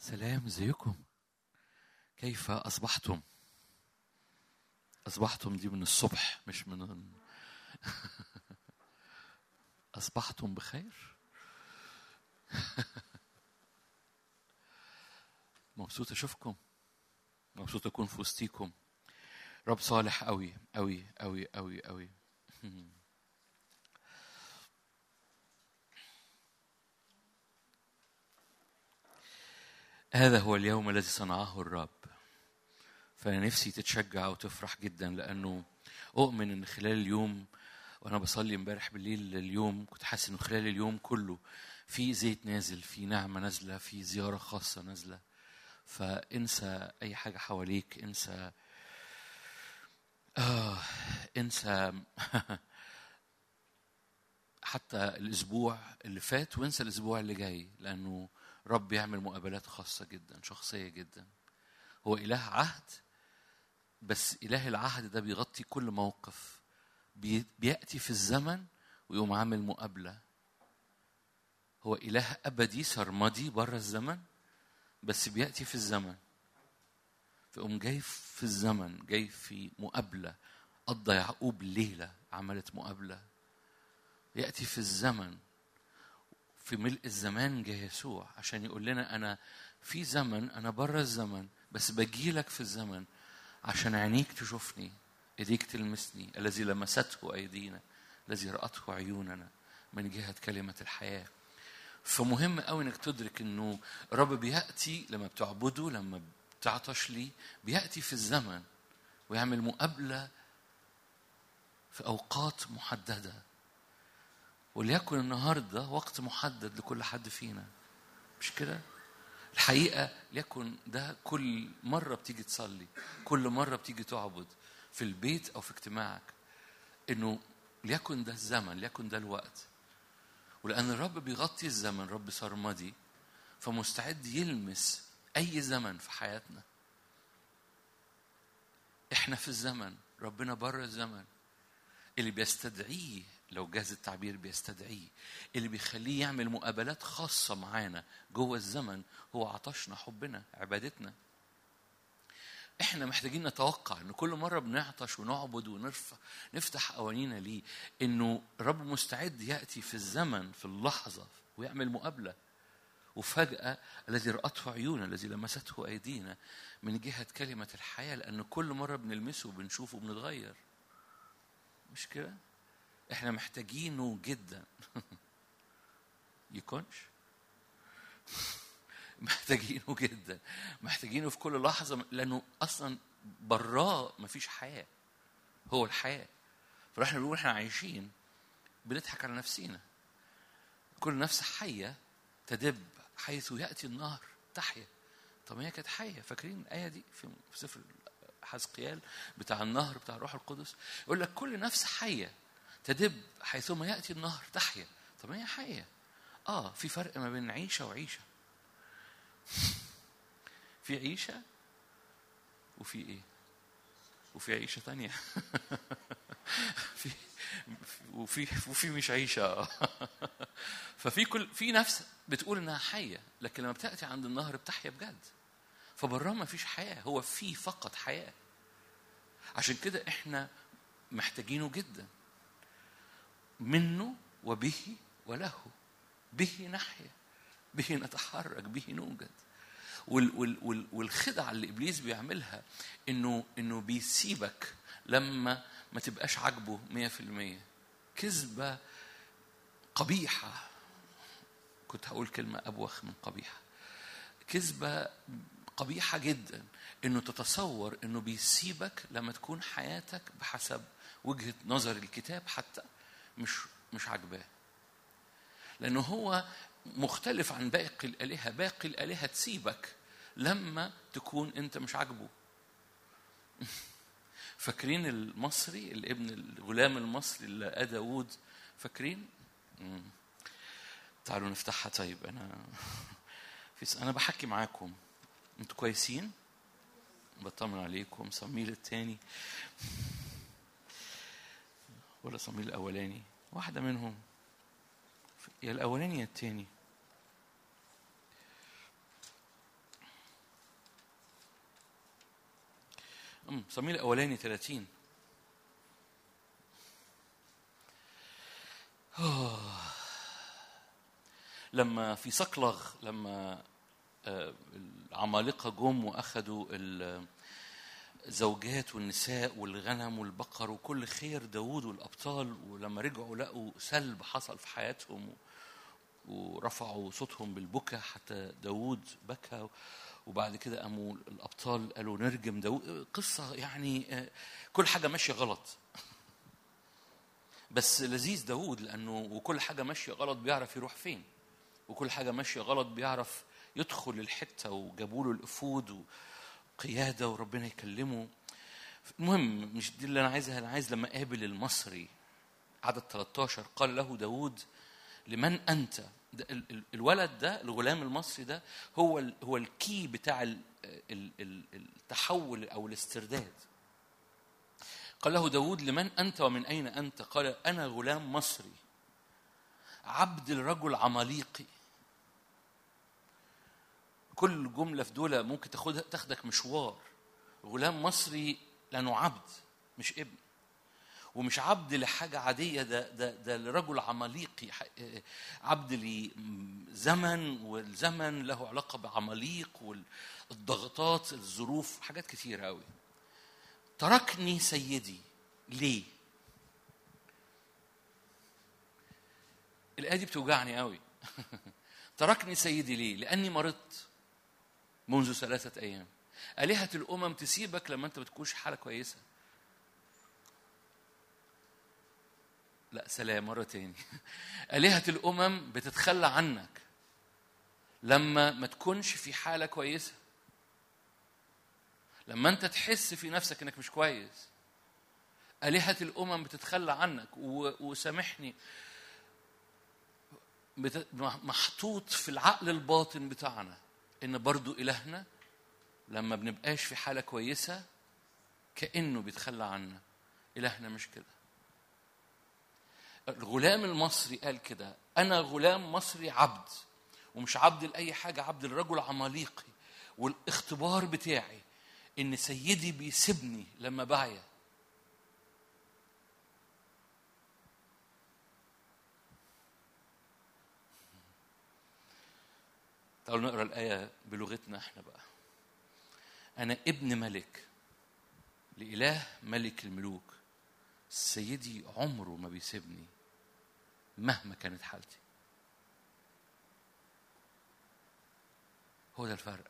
سلام ازيكم كيف اصبحتم اصبحتم دي من الصبح مش من اصبحتم بخير مبسوط اشوفكم مبسوط اكون في وسطيكم رب صالح قوي قوي قوي قوي قوي هذا هو اليوم الذي صنعه الرب فأنا نفسي تتشجع وتفرح جدا لأنه أؤمن إن خلال اليوم وأنا بصلي امبارح بالليل اليوم كنت حاسس إنه خلال اليوم كله في زيت نازل في نعمة نازلة في زيارة خاصة نازلة فانسى أي حاجة حواليك انسى آه انسى حتى الأسبوع اللي فات وانسى الأسبوع اللي جاي لأنه رب يعمل مقابلات خاصة جدا شخصية جدا هو إله عهد بس إله العهد ده بيغطي كل موقف بي- بيأتي في الزمن ويقوم عامل مقابلة هو إله أبدي سرمدي بره الزمن بس بيأتي في الزمن فيقوم جاي في الزمن جاي في مقابلة قضى يعقوب ليلة عملت مقابلة يأتي في الزمن في ملء الزمان جه يسوع عشان يقول لنا انا في زمن انا بره الزمن بس بجيلك في الزمن عشان عينيك تشوفني ايديك تلمسني الذي لمسته ايدينا الذي راته عيوننا من جهه كلمه الحياه فمهم قوي انك تدرك انه الرب بياتي لما بتعبده لما بتعطش ليه بياتي في الزمن ويعمل مقابله في اوقات محدده وليكن النهارده وقت محدد لكل حد فينا مش كده الحقيقه ليكن ده كل مره بتيجي تصلي كل مره بتيجي تعبد في البيت او في اجتماعك انه ليكن ده الزمن ليكن ده الوقت ولان الرب بيغطي الزمن رب سرمدي فمستعد يلمس اي زمن في حياتنا احنا في الزمن ربنا بره الزمن اللي بيستدعيه لو جاز التعبير بيستدعيه اللي بيخليه يعمل مقابلات خاصة معانا جوه الزمن هو عطشنا حبنا عبادتنا احنا محتاجين نتوقع ان كل مرة بنعطش ونعبد ونرفع نفتح قوانينا ليه انه الرب مستعد يأتي في الزمن في اللحظة ويعمل مقابلة وفجأة الذي رأته عيونا الذي لمسته أيدينا من جهة كلمة الحياة لأن كل مرة بنلمسه وبنشوفه وبنتغير مش كده؟ احنا محتاجينه جدا يكونش محتاجينه جدا محتاجينه في كل لحظة لأنه أصلا براه مفيش حياة هو الحياة فاحنا بنقول احنا عايشين بنضحك على نفسينا كل نفس حية تدب حيث يأتي النهر تحيا طب ما هي كانت حية فاكرين الآية دي في في سفر حزقيال بتاع النهر بتاع الروح القدس يقول لك كل نفس حية تدب حيثما يأتي النهر تحيا طب ما هي حية اه في فرق ما بين عيشة وعيشة في عيشة وفي ايه وفي عيشة تانية في وفي وفي مش عيشة ففي كل في نفس بتقول انها حية لكن لما بتأتي عند النهر بتحيا بجد فبراه ما فيش حياة هو في فقط حياة عشان كده احنا محتاجينه جدا منه وبه وله به نحيا به نتحرك به نوجد وال وال وال والخدعة اللي إبليس بيعملها إنه إنه بيسيبك لما ما تبقاش عاجبه مية في المية كذبة قبيحة كنت هقول كلمة أبوخ من قبيحة كذبة قبيحة جدا إنه تتصور إنه بيسيبك لما تكون حياتك بحسب وجهة نظر الكتاب حتى مش مش عاجباه لأنه هو مختلف عن باقي الآلهة باقي الآلهة تسيبك لما تكون أنت مش عاجبه فاكرين المصري الابن الغلام المصري اللي لقاه داوود فاكرين مم. تعالوا نفتحها طيب انا في انا بحكي معاكم انتوا كويسين بطمن عليكم صميل التاني ولا صميل الاولاني واحده منهم يا الاولاني يا التاني أم، صمويل الاولاني 30 آه. لما في صقلغ لما آه، العمالقه جم واخذوا ال- الزوجات والنساء والغنم والبقر وكل خير داوود والابطال ولما رجعوا لقوا سلب حصل في حياتهم ورفعوا صوتهم بالبكا حتى داوود بكى وبعد كده قاموا الابطال قالوا نرجم داوود قصه يعني آه، كل حاجه ماشيه غلط بس لذيذ داوود لانه وكل حاجه ماشيه غلط بيعرف يروح فين وكل حاجه ماشيه غلط بيعرف يدخل الحته وجابوا له الافود وقياده وربنا يكلمه المهم مش دي اللي انا عايزها انا عايز لما قابل المصري عدد 13 قال له داوود لمن انت ده ال- ال- الولد ده الغلام المصري ده هو ال- هو الكي بتاع ال- ال- ال- التحول او الاسترداد قال له داود لمن أنت ومن أين أنت قال أنا غلام مصري عبد الرجل عماليقي كل جملة في دول ممكن تاخدها تاخدك مشوار غلام مصري لأنه عبد مش ابن ومش عبد لحاجة عادية ده ده ده لرجل عماليقي ح- عبد لزمن والزمن له علاقة بعماليق والضغطات الظروف حاجات كتيرة أوي تركني سيدي ليه؟ الآية دي بتوجعني قوي تركني سيدي ليه؟ لأني مرضت منذ ثلاثة أيام آلهة الأمم تسيبك لما أنت بتكونش حالة كويسة لا سلام مرة تاني آلهة الأمم بتتخلى عنك لما ما تكونش في حالة كويسة لما انت تحس في نفسك انك مش كويس آلهة الأمم بتتخلى عنك و- وسامحني بت- محطوط في العقل الباطن بتاعنا إن برضو إلهنا لما بنبقاش في حالة كويسة كأنه بيتخلى عنا إلهنا مش كده الغلام المصري قال كده أنا غلام مصري عبد ومش عبد لأي حاجة عبد لرجل عماليقي والاختبار بتاعي إن سيدي بيسيبني لما بعيا تعالوا نقرا الآية بلغتنا احنا بقى أنا ابن ملك لإله ملك الملوك سيدي عمره ما بيسيبني مهما كانت حالتي هو ده الفرق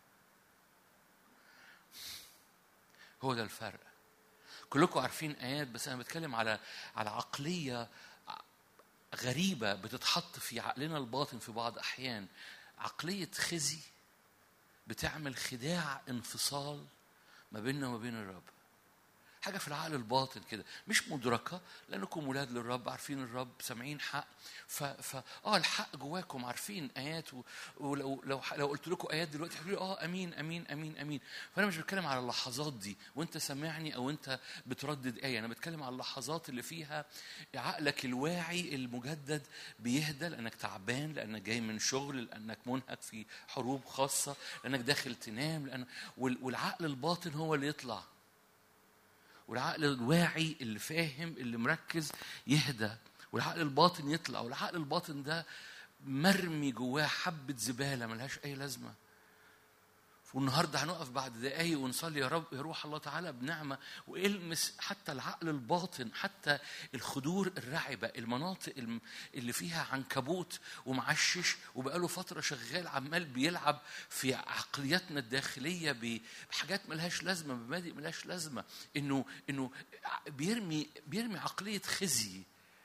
هو ده الفرق كلكم عارفين ايات بس انا بتكلم على على عقليه غريبه بتتحط في عقلنا الباطن في بعض احيان عقليه خزي بتعمل خداع انفصال ما بيننا وما بين الرب حاجة في العقل الباطن كده مش مدركة لأنكم ولاد للرب عارفين الرب سامعين حق ف, ف... اه الحق جواكم عارفين آيات و... ولو لو لو قلت لكم آيات دلوقتي هتقولوا لي اه أمين أمين أمين أمين فأنا مش بتكلم على اللحظات دي وأنت سامعني أو أنت بتردد آية أنا بتكلم على اللحظات اللي فيها عقلك الواعي المجدد بيهدى لأنك تعبان لأنك جاي من شغل لأنك منهك في حروب خاصة لأنك داخل تنام لأن وال... والعقل الباطن هو اللي يطلع والعقل الواعي اللي فاهم اللي مركز يهدى والعقل الباطن يطلع والعقل الباطن ده مرمي جواه حبة زبالة ملهاش أي لازمة والنهارده هنقف بعد دقايق ونصلي يا رب يا روح الله تعالى بنعمه والمس حتى العقل الباطن حتى الخدور الرعبه المناطق الم- اللي فيها عنكبوت ومعشش وبقاله فتره شغال عمال بيلعب في عقلياتنا الداخليه ب- بحاجات ملهاش لازمه بمبادئ ملهاش لازمه انه انه بيرمي بيرمي عقليه خزي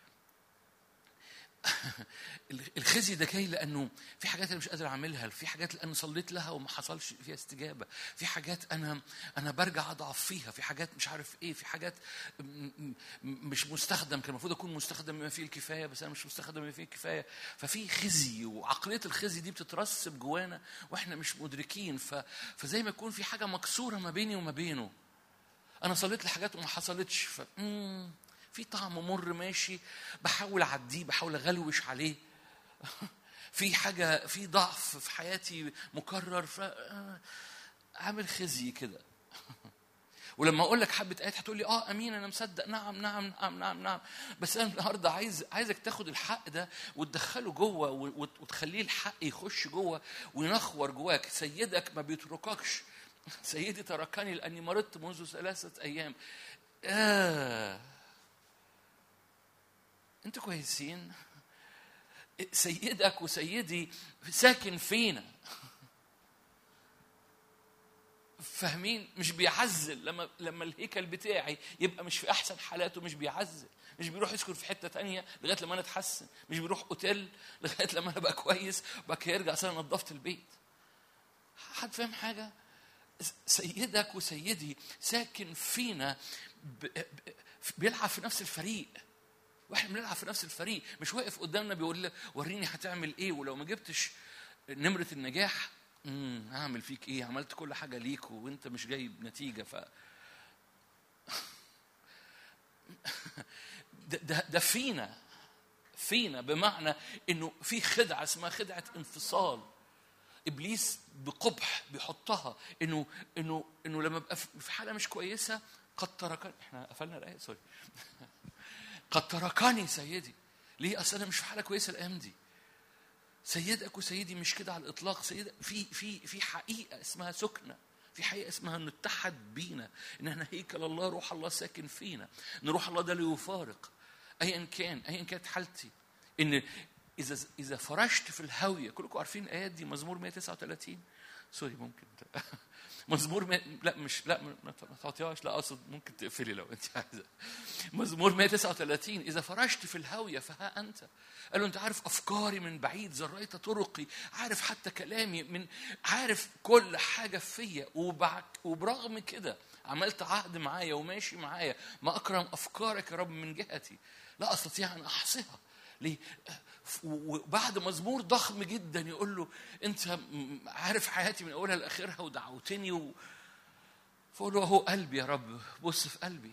الخزي ده جاي لانه في حاجات انا مش قادر اعملها في حاجات لان صليت لها وما حصلش فيها استجابه في حاجات انا انا برجع اضعف فيها في حاجات مش عارف ايه في حاجات م- م- مش مستخدم كان المفروض اكون مستخدم بما فيه الكفايه بس انا مش مستخدم بما فيه الكفايه ففي خزي وعقليه الخزي دي بتترسب جوانا واحنا مش مدركين ف... فزي ما يكون في حاجه مكسوره ما بيني وما بينه انا صليت لحاجات وما حصلتش ف... مم، في طعم مر ماشي بحاول اعديه بحاول اغلوش عليه في حاجه في ضعف في حياتي مكرر ف عامل خزي كده ولما اقول لك حبه ايات هتقول لي اه امين انا مصدق نعم نعم نعم نعم نعم بس انا النهارده عايز عايزك تاخد الحق ده وتدخله جوه وت- وتخليه الحق يخش جوه وينخور جواك سيدك ما بيترككش سيدي تركني لاني مرضت منذ ثلاثه ايام آه. انتوا كويسين سيدك وسيدي ساكن فينا فاهمين مش بيعزل لما لما الهيكل بتاعي يبقى مش في احسن حالاته مش بيعزل مش بيروح يسكن في حته تانية لغايه لما انا اتحسن مش بيروح اوتيل لغايه لما انا ابقى كويس وبعد كده يرجع اصل انا نظفت البيت حد فاهم حاجه سيدك وسيدي ساكن فينا ب... ب... بيلعب في نفس الفريق واحنا بنلعب في نفس الفريق مش واقف قدامنا بيقول لي وريني هتعمل ايه ولو ما جبتش نمره النجاح امم هعمل فيك ايه عملت كل حاجه ليك وانت مش جايب نتيجه ف ده, ده, ده فينا فينا بمعنى انه في خدعه اسمها خدعه انفصال ابليس بقبح بيحطها انه انه انه لما ابقى في حاله مش كويسه قد تركني احنا قفلنا الايه سوري قد تركني سيدي ليه اصل انا مش في حاله كويسه الايام دي سيدك وسيدي مش كده على الاطلاق سيدك في في في حقيقه اسمها سكنه في حقيقه اسمها انه اتحد بينا ان احنا هيكل الله روح الله ساكن فينا ان روح الله ده لا يفارق ايا كان ايا كانت حالتي ان اذا اذا فرشت في الهاويه كلكم عارفين الايات دي مزمور 139 سوري ممكن مزمور مي... لا مش لا ما تعطيهاش لا اقصد ممكن تقفلي لو انت عايزه مزمور 139 اذا فرشت في الهاويه فها انت قال له انت عارف افكاري من بعيد زريت طرقي عارف حتى كلامي من عارف كل حاجه فيا وبعد وبرغم كده عملت عهد معايا وماشي معايا ما اكرم افكارك يا رب من جهتي لا استطيع ان احصيها ليه؟ وبعد مزمور ضخم جدا يقول له انت عارف حياتي من اولها لاخرها ودعوتني و... فقول له اهو قلبي يا رب بص في قلبي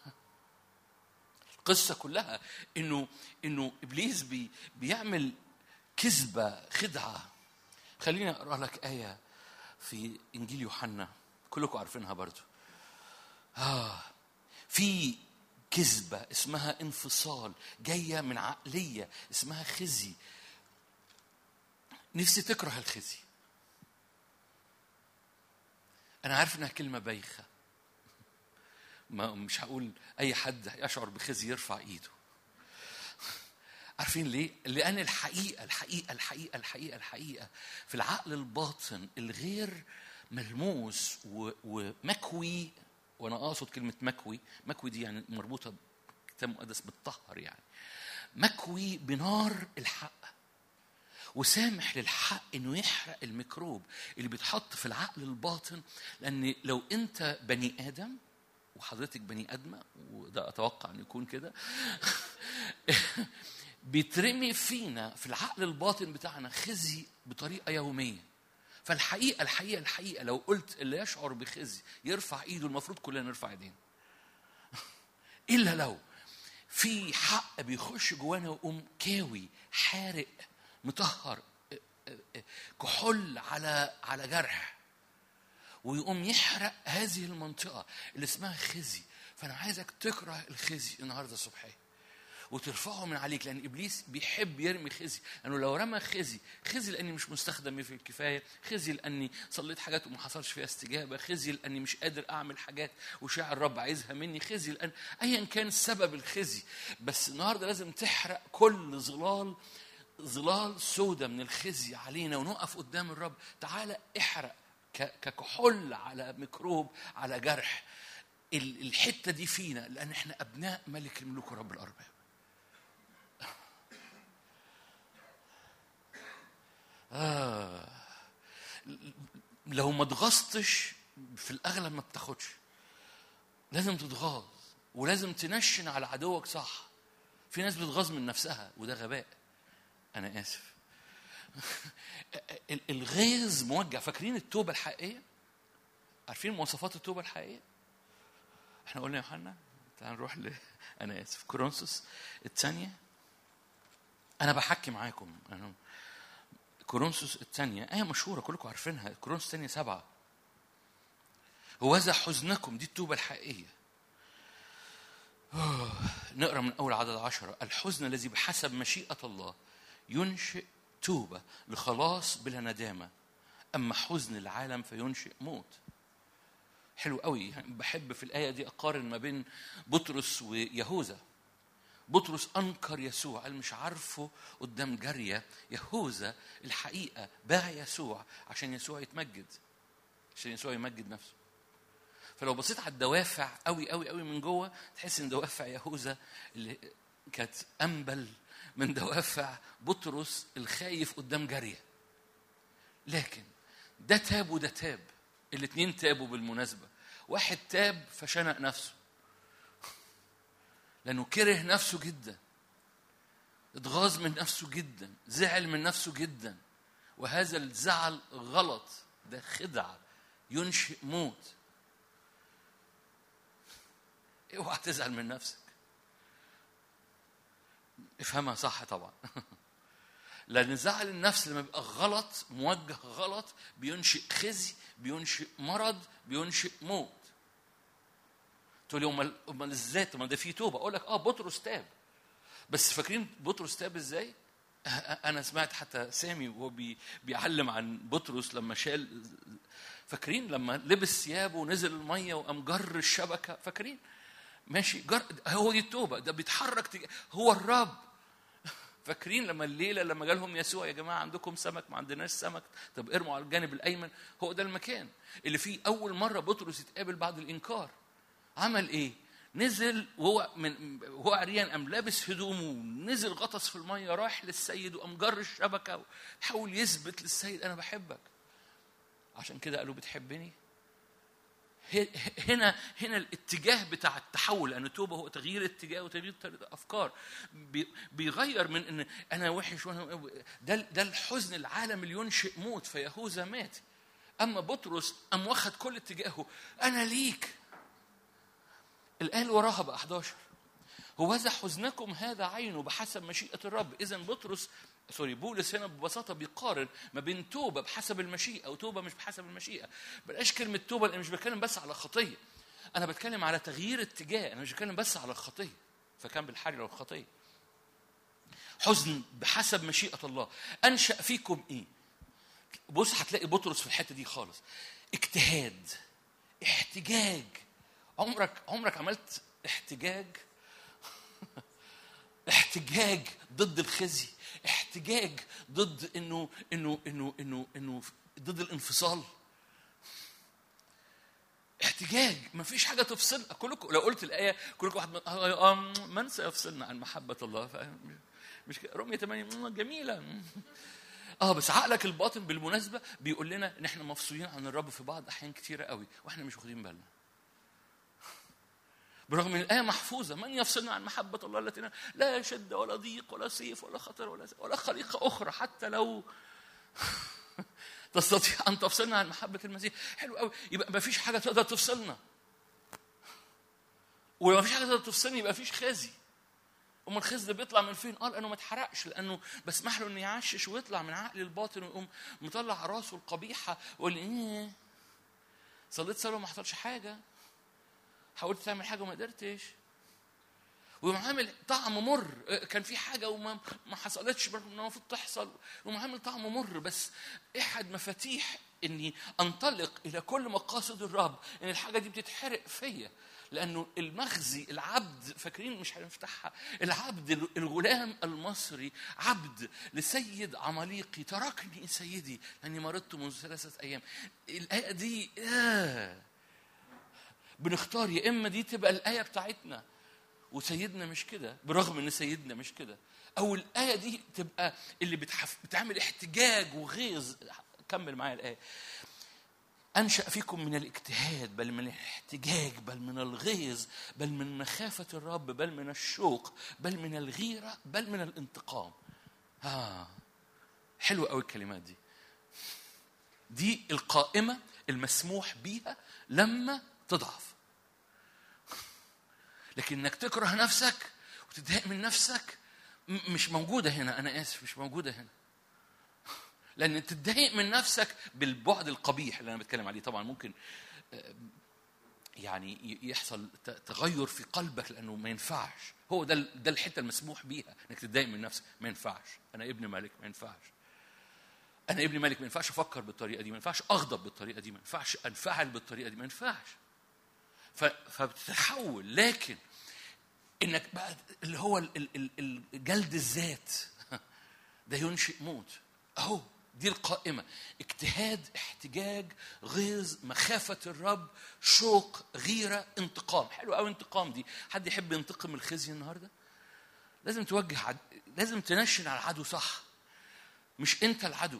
القصه كلها انه انه ابليس بي بيعمل كذبه خدعه خليني اقرا لك ايه في انجيل يوحنا كلكم عارفينها برضو آه في كذبة اسمها انفصال جاية من عقلية اسمها خزي نفسي تكره الخزي أنا عارف إنها كلمة بايخة ما مش هقول أي حد يشعر بخزي يرفع إيده عارفين ليه؟ لأن الحقيقة الحقيقة الحقيقة الحقيقة الحقيقة في العقل الباطن الغير ملموس ومكوي وانا اقصد كلمه مكوي مكوي دي يعني مربوطه كتاب مقدس بالطهر يعني مكوي بنار الحق وسامح للحق انه يحرق الميكروب اللي بيتحط في العقل الباطن لان لو انت بني ادم وحضرتك بني ادمه وده اتوقع ان يكون كده بيترمي فينا في العقل الباطن بتاعنا خزي بطريقه يوميه فالحقيقه الحقيقه الحقيقه لو قلت اللي يشعر بخزي يرفع ايده المفروض كلنا نرفع ايدينا الا لو في حق بيخش جوانا ويقوم كاوي حارق مطهر كحول على على جرح ويقوم يحرق هذه المنطقه اللي اسمها خزي فانا عايزك تكره الخزي النهارده الصبحيه وترفعه من عليك لان ابليس بيحب يرمي خزي لانه لو رمى خزي خزي لاني مش مستخدم في الكفايه خزي لاني صليت حاجات وما حصلش فيها استجابه خزي لاني مش قادر اعمل حاجات وشاعر الرب عايزها مني خزي لان ايا كان سبب الخزي بس النهارده لازم تحرق كل ظلال ظلال سودة من الخزي علينا ونقف قدام الرب تعالى احرق ككحول على ميكروب على جرح الحته دي فينا لان احنا ابناء ملك الملوك ورب الارباب آه. لو ما اتغصتش في الاغلب ما بتاخدش لازم تتغاظ ولازم تنشن على عدوك صح في ناس بتغاظ من نفسها وده غباء انا اسف الغيظ موجه فاكرين التوبه الحقيقيه عارفين مواصفات التوبه الحقيقيه احنا قلنا يا يوحنا تعال نروح ل انا اسف كورنثوس الثانيه انا بحكي معاكم انا كورنثوس الثانية آية مشهورة كلكم عارفينها كورنثوس الثانية سبعة هوذا حزنكم دي التوبة الحقيقية أوه. نقرا من أول عدد عشرة الحزن الذي بحسب مشيئة الله ينشئ توبة لخلاص بلا ندامة أما حزن العالم فينشئ موت حلو قوي يعني بحب في الآية دي أقارن ما بين بطرس ويهوذا بطرس أنكر يسوع قال مش عارفه قدام جارية يهوذا الحقيقة باع يسوع عشان يسوع يتمجد عشان يسوع يمجد نفسه فلو بصيت على الدوافع قوي قوي قوي من جوه تحس ان دوافع يهوذا اللي كانت انبل من دوافع بطرس الخايف قدام جاريه لكن ده تاب وده تاب الاثنين تابوا بالمناسبه واحد تاب فشنق نفسه لانه كره نفسه جدا اتغاظ من نفسه جدا زعل من نفسه جدا وهذا الزعل غلط ده خدعه ينشئ موت اوعى تزعل من نفسك افهمها صح طبعا لان زعل النفس لما بيبقى غلط موجه غلط بينشئ خزي بينشئ مرض بينشئ موت تقول لي امال امال ازاي طب ما ده في توبه اقول لك اه بطرس تاب بس فاكرين بطرس تاب ازاي؟ انا سمعت حتى سامي وهو بي بيعلم عن بطرس لما شال فاكرين لما لبس ثيابه ونزل الميه وقام جر الشبكه فاكرين؟ ماشي جر هو دي التوبه ده بيتحرك تج... هو الرب فاكرين لما الليله لما جالهم يسوع يا جماعه عندكم سمك ما عندناش سمك طب ارموا على الجانب الايمن هو ده المكان اللي فيه اول مره بطرس يتقابل بعد الانكار عمل ايه نزل وهو من وهو عريان قام لابس هدومه نزل غطس في الميه راح للسيد وقام جر الشبكه حاول يثبت للسيد انا بحبك عشان كده قالوا بتحبني هنا هنا الاتجاه بتاع التحول لان التوبه هو تغيير اتجاه وتغيير افكار بيغير من ان انا وحش وانا ده ده الحزن العالم اللي ينشئ موت فيهوذا مات اما بطرس قام واخد كل اتجاهه انا ليك الايه اللي وراها بقى 11 هوذا حزنكم هذا عينه بحسب مشيئه الرب اذا بطرس سوري بولس هنا ببساطه بيقارن ما بين توبه بحسب المشيئه وتوبه مش بحسب المشيئه بلاش كلمه توبه لان مش بتكلم بس على خطيه انا بتكلم على تغيير اتجاه انا مش بتكلم بس على الخطيه فكان بالحري لو الخطيه حزن بحسب مشيئه الله انشا فيكم ايه بص هتلاقي بطرس في الحته دي خالص اجتهاد احتجاج عمرك عمرك عملت احتجاج احتجاج ضد الخزي احتجاج ضد انه انه انه انه انه ضد الانفصال احتجاج ما فيش حاجه تفصل كلكم لو قلت الايه كلكم واحد من سيفصلنا عن محبه الله مش رمية 8 جميله اه بس عقلك الباطن بالمناسبه بيقول لنا ان احنا مفصولين عن الرب في بعض احيان كتيره قوي واحنا مش واخدين بالنا برغم ان الايه محفوظه من يفصلنا عن محبه الله التي لا شده ولا ضيق ولا سيف ولا خطر ولا ولا خليقه اخرى حتى لو تستطيع ان تفصلنا عن محبه المسيح حلو قوي يبقى ما فيش حاجه تقدر تفصلنا ولو ما فيش حاجه تقدر تفصلني يبقى فيش خزي امال الخز ده بيطلع من فين؟ قال لانه ما اتحرقش لانه بسمح له انه يعشش ويطلع من عقلي الباطن ويقوم مطلع راسه القبيحه ويقول لي ايه صليت صلاه وما حصلش حاجه حاولت تعمل حاجه وما قدرتش ويقوم عامل طعم مر كان في حاجه وما ما حصلتش برغم انها المفروض تحصل ويقوم عامل طعم مر بس احد مفاتيح اني انطلق الى كل مقاصد الرب ان الحاجه دي بتتحرق فيا لانه المخزي العبد فاكرين مش هنفتحها العبد الغلام المصري عبد لسيد عماليقي تركني سيدي لاني مرضت منذ ثلاثه ايام الايه دي آه بنختار يا اما دي تبقى الايه بتاعتنا وسيدنا مش كده برغم ان سيدنا مش كده او الايه دي تبقى اللي بتحف... بتعمل احتجاج وغيظ كمل معايا الايه انشا فيكم من الاجتهاد بل من الاحتجاج بل من الغيظ بل من مخافه الرب بل من الشوق بل من الغيره بل من الانتقام اه حلوه قوي الكلمات دي دي القائمه المسموح بيها لما تضعف لكن انك تكره نفسك وتتضايق من نفسك مش موجوده هنا انا اسف مش موجوده هنا لان تتضايق من نفسك بالبعد القبيح اللي انا بتكلم عليه طبعا ممكن يعني يحصل تغير في قلبك لانه ما ينفعش هو ده ده الحته المسموح بيها انك تتضايق من نفسك ما ينفعش انا ابن ملك ما ينفعش انا ابن ملك ما ينفعش افكر بالطريقه دي ما ينفعش اغضب بالطريقه دي ما ينفعش انفعل بالطريقه دي ما ينفعش فبتتحول لكن انك بقى اللي هو جلد الذات ده ينشئ موت اهو دي القائمة اجتهاد احتجاج غيظ مخافة الرب شوق غيرة انتقام حلو قوي انتقام دي حد يحب ينتقم من الخزي النهاردة لازم توجه عد... لازم تنشن على العدو صح مش انت العدو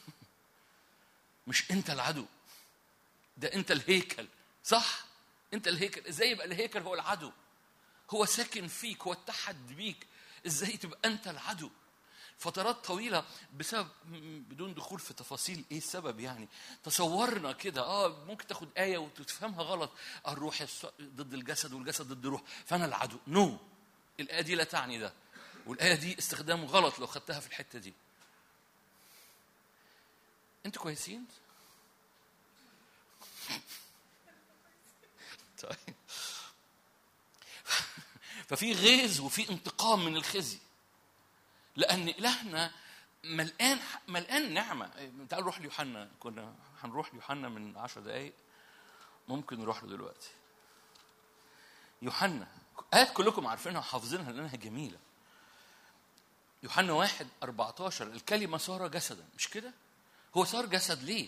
مش انت العدو ده انت الهيكل صح انت الهيكل ازاي يبقى الهيكل هو العدو هو ساكن فيك هو اتحد بيك ازاي تبقى انت العدو فترات طويله بسبب بدون دخول في تفاصيل ايه السبب يعني تصورنا كده اه ممكن تاخد ايه وتفهمها غلط الروح ضد الجسد والجسد ضد الروح فانا العدو نو no. الايه دي لا تعني ده والايه دي استخدام غلط لو خدتها في الحته دي انتوا كويسين طيب ففي غيظ وفي انتقام من الخزي لأن إلهنا ملقان ملقان نعمة تعالوا نروح ليوحنا كنا هنروح ليوحنا من عشر دقايق ممكن نروح له دلوقتي يوحنا آيات كلكم عارفينها وحافظينها لأنها جميلة يوحنا واحد 14 الكلمة صار جسدا مش كده؟ هو صار جسد ليه؟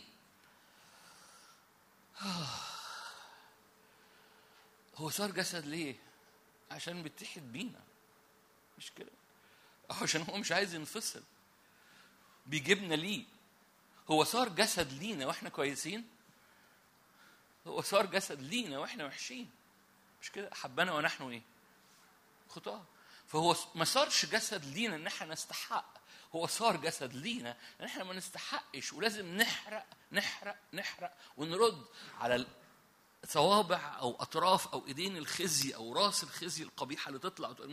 هو صار جسد ليه؟ عشان بيتحد بينا مش كده؟ عشان هو مش عايز ينفصل بيجيبنا ليه هو صار جسد لينا واحنا كويسين هو صار جسد لينا واحنا وحشين مش كده حبنا ونحن ايه خطاه فهو ما صارش جسد لينا ان احنا نستحق هو صار جسد لينا ان احنا ما نستحقش ولازم نحرق نحرق نحرق ونرد على صوابع او اطراف او ايدين الخزي او راس الخزي القبيحه اللي تطلع وتقول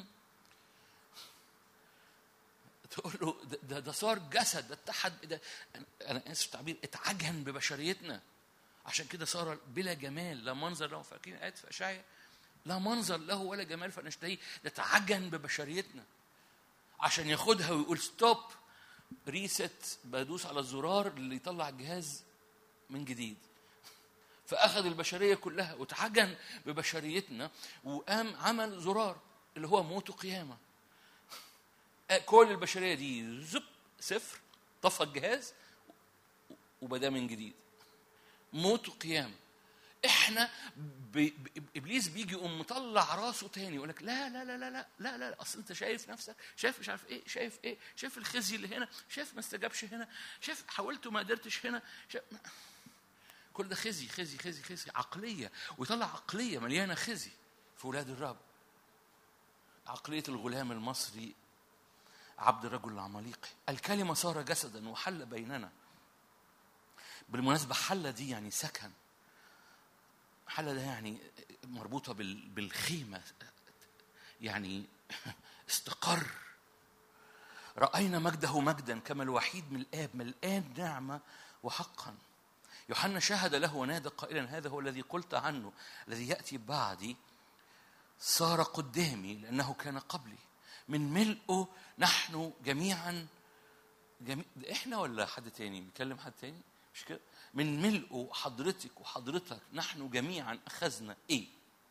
تقول له ده, ده, ده صار جسد ده اتحد ده انا اسف التعبير اتعجن ببشريتنا عشان كده صار بلا جمال لا منظر له فاكرين ايات في اشعيا لا منظر له ولا جمال فنشتهيه ده اتعجن ببشريتنا عشان ياخدها ويقول ستوب ريست بدوس على الزرار اللي يطلع الجهاز من جديد فاخذ البشريه كلها واتعجن ببشريتنا وقام عمل زرار اللي هو موت وقيامه كل البشريه دي زب صفر طفى الجهاز وبدا من جديد موت وقيام احنا ب... ب... ابليس بيجي يقوم مطلع راسه تاني يقول لك لا لا لا لا لا لا لا اصل انت شايف نفسك شايف مش عارف ايه شايف ايه شايف الخزي اللي هنا شايف ما استجابش هنا شايف حاولت وما قدرتش هنا شايف كل ده خزي خزي خزي خزي عقليه ويطلع عقليه مليانه خزي في اولاد الرب عقليه الغلام المصري عبد الرجل العماليقي الكلمة صار جسدا وحل بيننا بالمناسبة حل دي يعني سكن حل ده يعني مربوطة بالخيمة يعني استقر رأينا مجده مجدا كما الوحيد من الآب ملآن نعمة وحقا يوحنا شهد له ونادى قائلا هذا هو الذي قلت عنه الذي يأتي بعدي صار قدامي لأنه كان قبلي من ملئه نحن جميعا جميع احنا ولا حد تاني بيكلم حد تاني مش كده من ملئه حضرتك وحضرتك نحن جميعا اخذنا ايه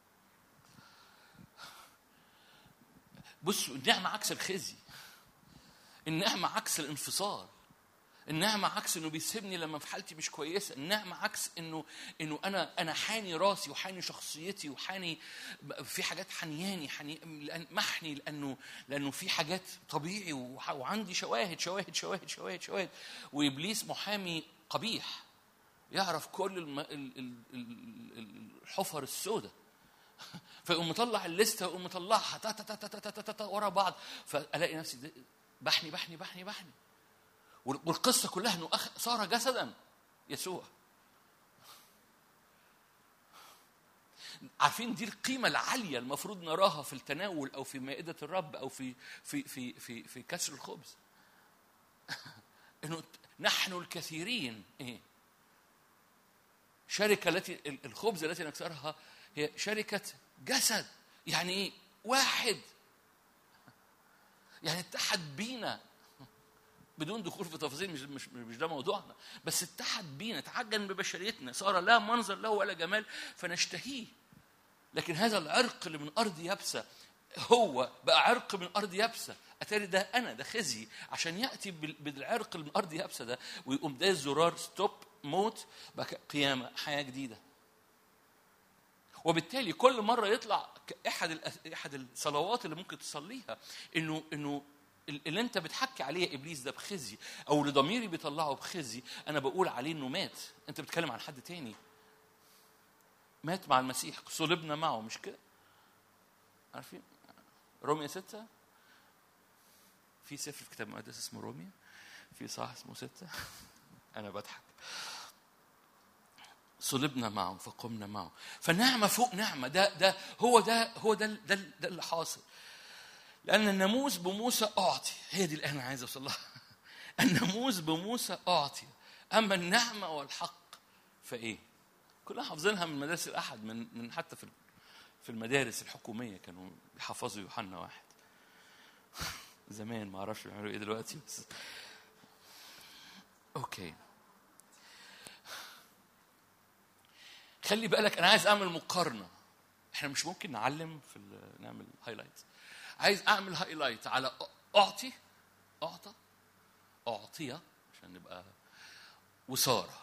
بصوا النعمه عكس الخزي النعمه عكس الانفصال النعمة عكس انه بيسيبني لما في حالتي مش كويسة، النعمة عكس انه انه انا انا حاني راسي وحاني شخصيتي وحاني في حاجات حنياني حني لأن محني لانه لانه في حاجات طبيعي وعندي شواهد شواهد شواهد شواهد شواهد وابليس محامي قبيح يعرف كل الم... الحفر السوداء فيقوم مطلع الليسته ويقوم مطلعها تا تا تا تا تا تا ورا بعض فالاقي نفسي بحني بحني بحني بحني والقصة كلها أنه صار جسدا يسوع عارفين دي القيمة العالية المفروض نراها في التناول أو في مائدة الرب أو في في في في في كسر الخبز. إنه نحن الكثيرين إيه؟ شركة التي الخبز التي نكسرها هي شركة جسد يعني ايه واحد يعني اتحد بينا بدون دخول في تفاصيل مش مش مش ده موضوعنا بس اتحد بينا تعجن ببشريتنا صار لا منظر له ولا جمال فنشتهيه لكن هذا العرق اللي من ارض يابسه هو بقى عرق من ارض يابسه اتاري ده انا ده خزي عشان ياتي بال- بالعرق اللي من ارض يابسه ده ويقوم ده زرار ستوب موت بقى قيامه حياه جديده وبالتالي كل مره يطلع ك- احد الأس- احد الصلوات اللي ممكن تصليها انه انه ال- اللي انت بتحكي عليه ابليس ده بخزي او اللي ضميري بيطلعه بخزي انا بقول عليه انه مات انت بتتكلم عن حد تاني مات مع المسيح صلبنا معه مش كده عارفين رومية ستة في سفر في كتاب مقدس اسمه رومية في صح اسمه ستة أنا بضحك صلبنا معه فقمنا معه فنعمة فوق نعمة ده ده هو ده هو ده ده, ده اللي حاصل لأن الناموس بموسى أعطي هي دي اللي أنا عايز أوصل لها الناموس بموسى أعطي أما النعمة والحق فإيه؟ كلنا حافظينها من مدارس الأحد من من حتى في في المدارس الحكومية كانوا بيحفظوا يوحنا واحد زمان ما اعرفش بيعملوا ايه دلوقتي بس اوكي خلي بالك انا عايز اعمل مقارنه احنا مش ممكن نعلم في ال- نعمل هايلايت عايز اعمل هايلايت على أ- اعطي اعطى اعطيه عشان نبقى وساره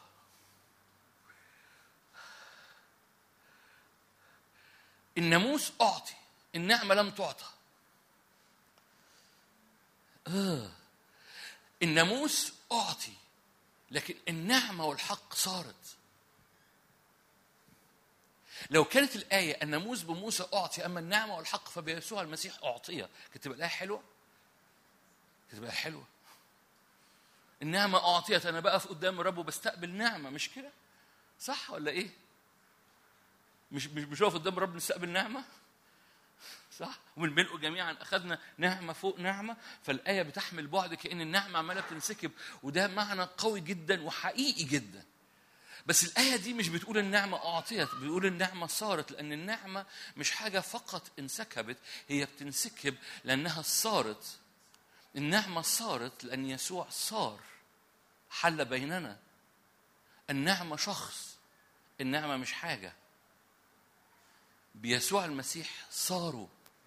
الناموس اعطي النعمه لم تعطى آه. الناموس اعطي لكن النعمه والحق صارت لو كانت الآية الناموس بموسى أعطي أما النعمة والحق فبيسوع المسيح أعطية كانت تبقى الآية حلوة؟ كانت تبقى حلوة النعمة أعطيت أنا بقف قدام الرب وبستقبل نعمة مش كده؟ صح ولا إيه؟ مش مش مش واقف قدام الرب نستقبل نعمة؟ صح؟ ومن ملئه جميعا أخذنا نعمة فوق نعمة فالآية بتحمل بعد كأن النعمة عمالة بتنسكب وده معنى قوي جدا وحقيقي جدا بس الآية دي مش بتقول النعمة أعطيت بتقول النعمة صارت لأن النعمة مش حاجة فقط انسكبت هي بتنسكب لأنها صارت النعمة صارت لأن يسوع صار حل بيننا النعمة شخص النعمة مش حاجة بيسوع المسيح صاروا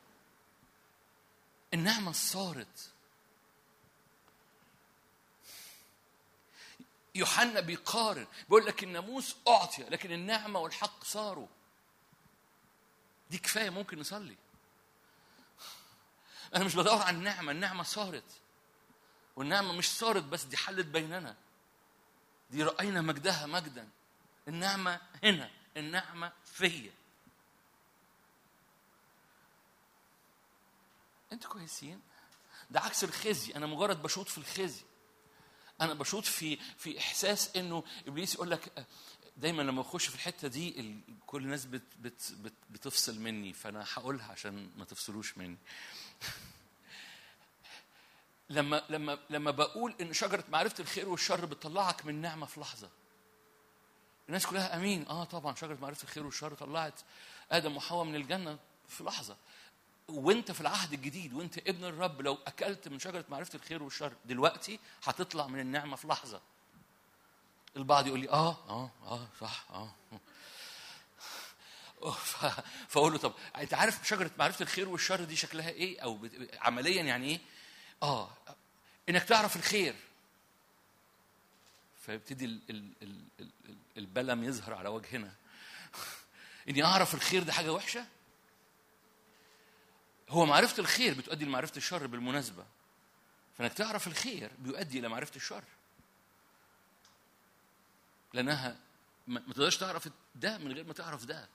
النعمة صارت يوحنا بيقارن بيقول لك الناموس أعطي لكن النعمة والحق صاروا دي كفاية ممكن نصلي أنا مش بدور على النعمة النعمة صارت والنعمة مش صارت بس دي حلت بيننا دي رأينا مجدها مجدا النعمة هنا النعمة فيا انتوا كويسين ده عكس الخزي انا مجرد بشوط في الخزي انا بشوط في في احساس انه ابليس يقول لك دايما لما بخش في الحته دي ال- كل الناس بت بت بت بتفصل مني فانا هقولها عشان ما تفصلوش مني لما لما لما بقول ان شجره معرفه الخير والشر بتطلعك من نعمه في لحظه الناس كلها امين اه طبعا شجره معرفه الخير والشر طلعت ادم وحواء من الجنه في لحظه وانت في العهد الجديد وانت ابن الرب لو اكلت من شجره معرفه الخير والشر دلوقتي هتطلع من النعمه في لحظه البعض يقول لي اه اه اه صح اه ف- فاقول له طب انت عارف شجره معرفه الخير والشر دي شكلها ايه او بت- عمليا يعني ايه اه انك تعرف الخير فيبتدي ال- ال- ال- ال- ال- البلم يظهر على وجهنا اني اعرف الخير ده حاجه وحشه هو معرفه الخير بتؤدي لمعرفه الشر بالمناسبه فانك تعرف الخير بيؤدي الى معرفه الشر لانها ما ما تقدرش تعرف ده من غير ما تعرف ده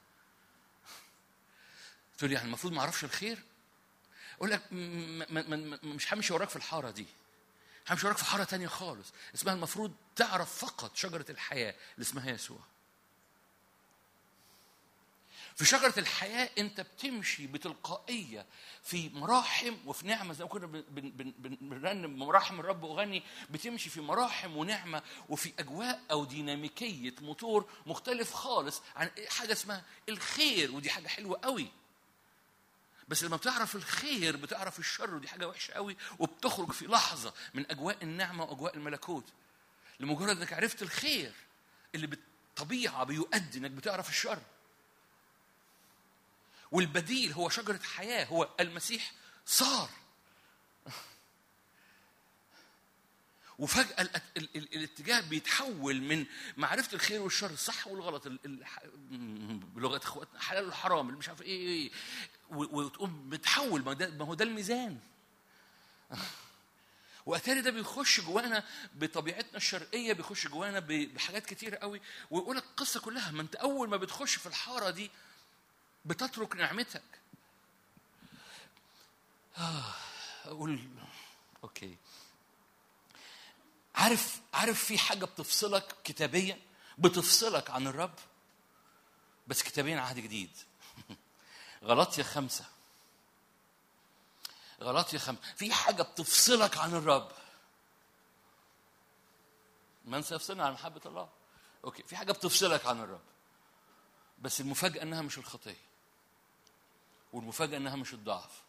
تقول لي يعني المفروض ما اعرفش الخير اقول لك م- م- م- م- مش همشي وراك في الحاره دي همشي وراك في حاره تانية خالص اسمها المفروض تعرف فقط شجره الحياه اللي اسمها يسوع في شجرة الحياة أنت بتمشي بتلقائية في مراحم وفي نعمة زي ما كنا بن- بن- بن- بن- بنرنم مراحم الرب أغني بتمشي في مراحم ونعمة وفي أجواء أو ديناميكية موتور مختلف خالص عن حاجة اسمها الخير ودي حاجة حلوة قوي بس لما بتعرف الخير بتعرف الشر ودي حاجة وحشة قوي وبتخرج في لحظة من أجواء النعمة وأجواء الملكوت لمجرد انك عرفت الخير اللي بالطبيعه بيؤدي انك بتعرف الشر والبديل هو شجره حياه هو المسيح صار وفجأة ال- ال- ال- الاتجاه بيتحول من معرفة الخير والشر الصح والغلط ال- ال- ح- بلغة اخواتنا حلال والحرام اللي مش عارف ايه, إيه و- وتقوم بتحول ما ده- ما هو ده الميزان واتاري ده بيخش جوانا بطبيعتنا الشرقيه بيخش جوانا ب- بحاجات كتيره قوي ويقول لك القصه كلها ما انت اول ما بتخش في الحاره دي بتترك نعمتك آه، اقول اوكي عارف عارف في حاجه بتفصلك كتابيا بتفصلك عن الرب بس كتابيا عهد جديد غلطية خمسة غلطية خمسة في حاجة بتفصلك عن الرب من سيفصلنا عن محبة الله أوكي في حاجة بتفصلك عن الرب بس المفاجأة إنها مش الخطية والمفاجأة إنها مش الضعف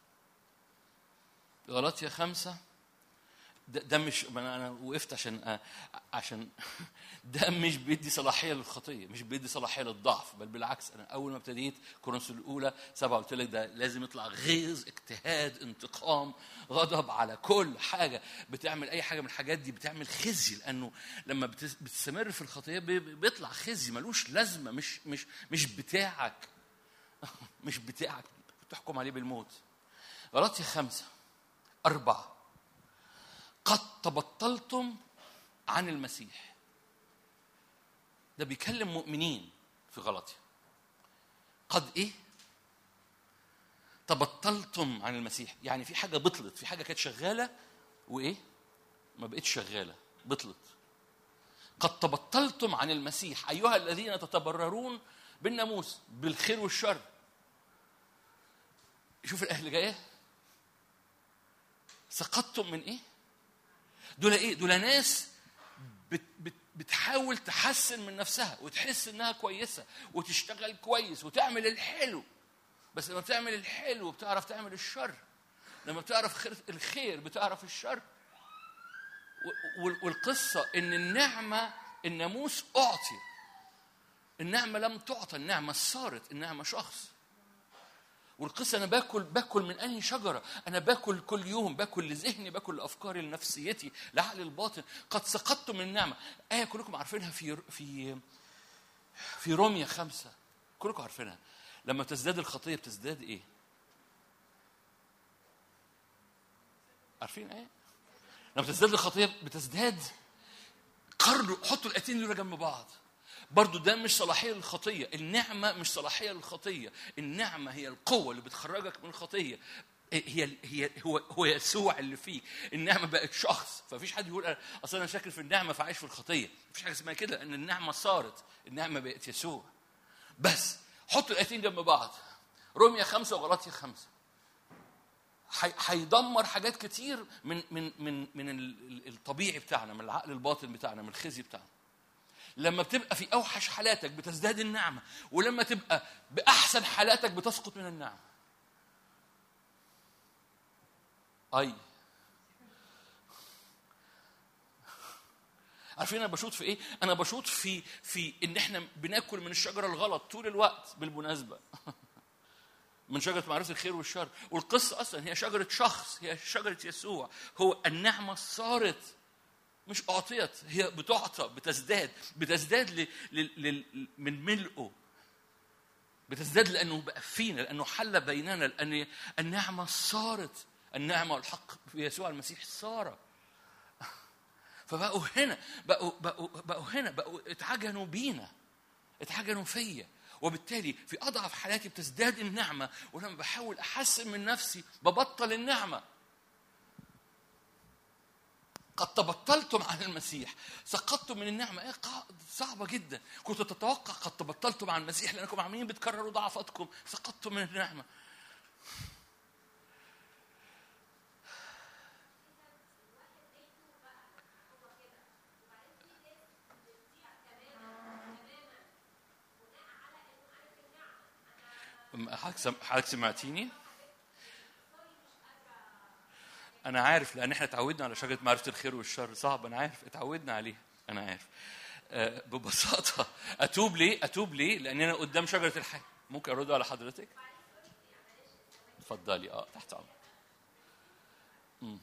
غلطية خمسة ده, ده مش ما انا أنا وقفت عشان أ- عشان ده مش بيدي صلاحيه للخطيه مش بيدي صلاحيه للضعف بل بالعكس انا اول ما ابتديت كورنثوس الاولى سبعه قلت لك ده لازم يطلع غيظ اجتهاد انتقام غضب على كل حاجه بتعمل اي حاجه من الحاجات دي بتعمل خزي لانه لما بتس- بتستمر في الخطيه بي- بيطلع خزي ملوش لازمه مش مش مش بتاعك مش بتاعك بتحكم عليه بالموت غلطي خمسه اربعه قد تبطلتم عن المسيح ده بيكلم مؤمنين في غلطية قد ايه تبطلتم عن المسيح يعني في حاجة بطلت في حاجة كانت شغالة وايه ما بقتش شغالة بطلت قد تبطلتم عن المسيح أيها الذين تتبررون بالناموس بالخير والشر شوف الأهل جاية سقطتم من ايه دول ايه دول ناس بت بت بتحاول تحسن من نفسها وتحس انها كويسه وتشتغل كويس وتعمل الحلو بس لما بتعمل الحلو بتعرف تعمل الشر لما بتعرف خير الخير بتعرف الشر و- وال- والقصه ان النعمه الناموس اعطي النعمه لم تعطى النعمه صارت النعمه شخص والقصه انا باكل باكل من انهي شجره انا باكل كل يوم باكل لذهني باكل لافكاري لنفسيتي لعقلي الباطن قد سقطت من النعمه ايه كلكم عارفينها في في في روميا خمسة كلكم عارفينها لما تزداد الخطيه بتزداد ايه عارفين ايه لما تزداد الخطيه بتزداد قرروا حطوا الايتين دول جنب بعض برضو ده مش صلاحية للخطية النعمة مش صلاحية للخطية النعمة هي القوة اللي بتخرجك من الخطية هي هي هو هو يسوع اللي فيك النعمه بقت شخص ففيش حد يقول أنا- اصل انا شاكر في النعمه فعايش في الخطيه مفيش حاجه اسمها كده ان النعمه صارت النعمه بقت يسوع بس حطوا الايتين جنب بعض روميا خمسة وغلاطيا خمسة حي- هيدمر حاجات كتير من من من من ال- ال- الطبيعي بتاعنا من العقل الباطن بتاعنا من الخزي بتاعنا لما بتبقى في اوحش حالاتك بتزداد النعمه ولما تبقى باحسن حالاتك بتسقط من النعمه اي عارفين انا بشوط في ايه انا بشوط في في ان احنا بناكل من الشجره الغلط طول الوقت بالمناسبه من شجره معرفه الخير والشر والقصه اصلا هي شجره شخص هي شجره يسوع هو النعمه صارت مش اعطيت هي بتعطى بتزداد بتزداد ل... ل... ل... من ملئه بتزداد لانه بقى فينا لانه حل بيننا لان النعمه صارت النعمه والحق في يسوع المسيح صار فبقوا هنا بقوا بقوا بقوا هنا بقوا اتعجنوا بينا اتعجنوا فيا وبالتالي في اضعف حالاتي بتزداد النعمه ولما بحاول احسن من نفسي ببطل النعمه قد تبطلتم عن المسيح سقطتم من النعمة إيه قا- صعبة جدا كنت تتوقع قد تبطلتم عن المسيح لأنكم عمالين بتكرروا ضعفاتكم سقطتم من النعمة أم- حضرتك سم- حضرتك سمعتيني؟ أنا عارف لأن إحنا اتعودنا على شجرة معرفة الخير والشر صعب أنا عارف اتعودنا عليه أنا عارف آه، ببساطة أتوب ليه؟ أتوب ليه؟ لأن أنا قدام شجرة الحياة ممكن أرد على حضرتك؟ اتفضلي أه تحت أمر مم.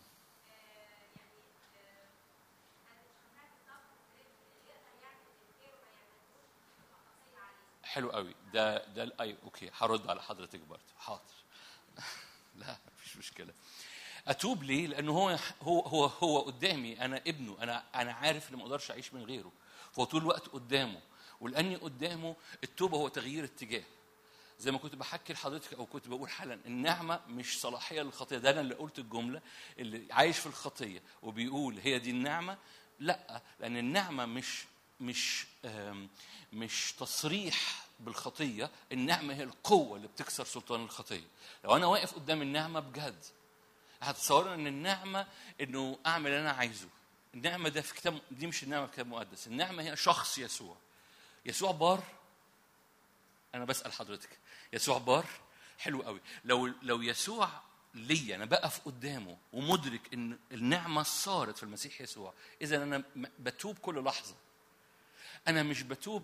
حلو قوي ده ده اي اوكي هرد على حضرتك برضه حاضر لا مفيش مشكله اتوب ليه لانه هو هو هو هو قدامي انا ابنه انا انا عارف ان ما اقدرش اعيش من غيره فهو طول الوقت قدامه ولاني قدامه التوبه هو تغيير اتجاه زي ما كنت بحكي لحضرتك او كنت بقول حالا النعمه مش صلاحيه للخطيه ده انا اللي قلت الجمله اللي عايش في الخطيه وبيقول هي دي النعمه لا لان النعمه مش مش آم، مش تصريح بالخطيه النعمه هي القوه اللي بتكسر سلطان الخطيه لو انا واقف قدام النعمه بجد هتصور ان النعمه انه اعمل اللي انا عايزه النعمه ده في كتاب دي مش النعمه في كتاب مقدس النعمه هي شخص يسوع يسوع بار انا بسال حضرتك يسوع بار حلو قوي لو لو يسوع ليا انا بقف قدامه ومدرك ان النعمه صارت في المسيح يسوع اذا انا م- بتوب كل لحظه انا مش بتوب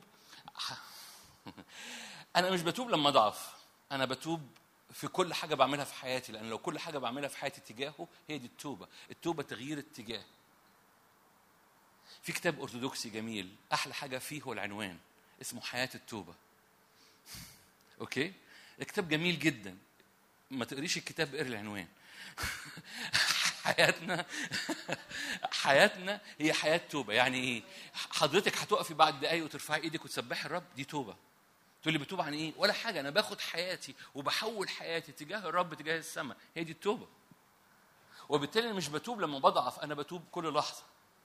انا مش بتوب لما اضعف انا بتوب في كل حاجه بعملها في حياتي لان لو كل حاجه بعملها في حياتي تجاهه هي دي التوبه التوبه تغيير اتجاه في كتاب ارثوذكسي جميل احلى حاجه فيه هو العنوان اسمه حياه التوبه اوكي الكتاب جميل جدا ما تقريش الكتاب اقري العنوان حياتنا حياتنا هي حياه توبه يعني ايه حضرتك هتقفي بعد دقايق وترفعي ايدك وتسبحي الرب دي توبه تقول لي بتوب عن ايه ولا حاجه انا باخد حياتي وبحول حياتي تجاه الرب تجاه السماء هي دي التوبه وبالتالي انا مش بتوب لما بضعف انا بتوب كل لحظه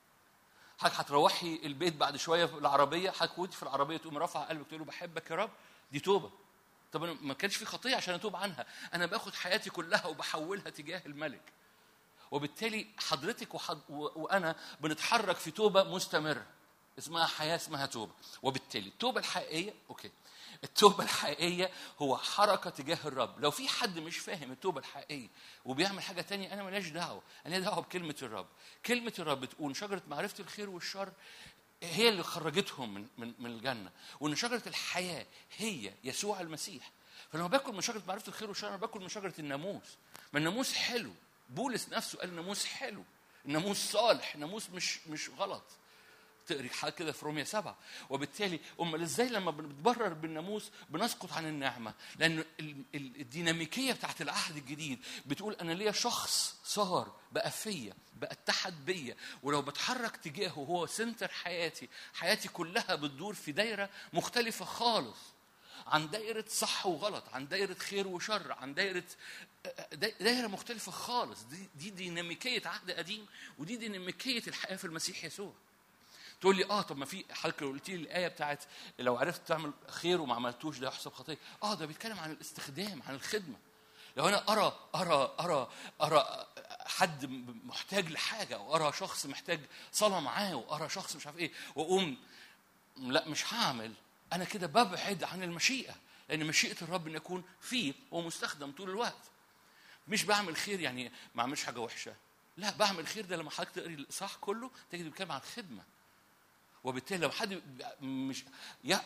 حضرتك هتروحي البيت بعد شويه في العربيه حضرتك وانت في العربيه تقوم رافعه قلبك تقول له بحبك يا رب دي توبه طب انا ما كانش في خطيه عشان اتوب عنها انا باخد حياتي كلها وبحولها تجاه الملك وبالتالي حضرتك وحض... و... وانا بنتحرك في توبه مستمره اسمها حياه اسمها توبه وبالتالي التوبه الحقيقيه اوكي التوبه الحقيقيه هو حركه تجاه الرب لو في حد مش فاهم التوبه الحقيقيه وبيعمل حاجه تانية انا ماليش دعوه انا ليا دعوه بكلمه الرب كلمه الرب تقول شجره معرفه الخير والشر هي اللي خرجتهم من من من الجنه وان شجره الحياه هي يسوع المسيح فلما باكل من شجره معرفه الخير والشر انا باكل من شجره الناموس ما الناموس حلو بولس نفسه قال الناموس حلو الناموس صالح الناموس مش مش غلط تقري حاجه كده في روميا سبعة وبالتالي امال ازاي لما بنتبرر بالناموس بنسقط عن النعمه لان ال- ال- الديناميكيه بتاعت العهد الجديد بتقول انا ليا شخص صار بقى فيا بقى اتحد بيا ولو بتحرك تجاهه هو سنتر حياتي حياتي كلها بتدور في دايره مختلفه خالص عن دايرة صح وغلط عن دايرة خير وشر عن دايرة دا- دايرة مختلفة خالص دي, دي ديناميكية عهد قديم ودي ديناميكية الحياة في المسيح يسوع تقول لي اه طب ما في حضرتك لو قلت لي الايه بتاعت لو عرفت تعمل خير وما عملتوش ده يحسب خطيه اه ده بيتكلم عن الاستخدام عن الخدمه لو انا ارى ارى ارى ارى حد محتاج لحاجه او ارى شخص محتاج صلاه معاه وارى شخص مش عارف ايه واقوم لا مش هعمل انا كده ببعد عن المشيئه لان مشيئه الرب ان يكون فيه ومستخدم طول الوقت مش بعمل خير يعني ما اعملش حاجه وحشه لا بعمل خير ده لما حضرتك تقري الاصحاح كله تجد بيتكلم عن الخدمه وبالتالي لو حد مش يا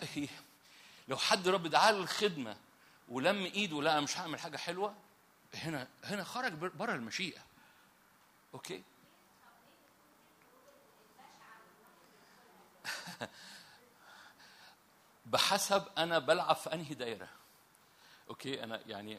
لو حد رب دعاه للخدمه ولم ايده لا أنا مش هعمل حاجه حلوه هنا هنا خرج بره المشيئه اوكي بحسب انا بلعب في انهي دايره اوكي انا يعني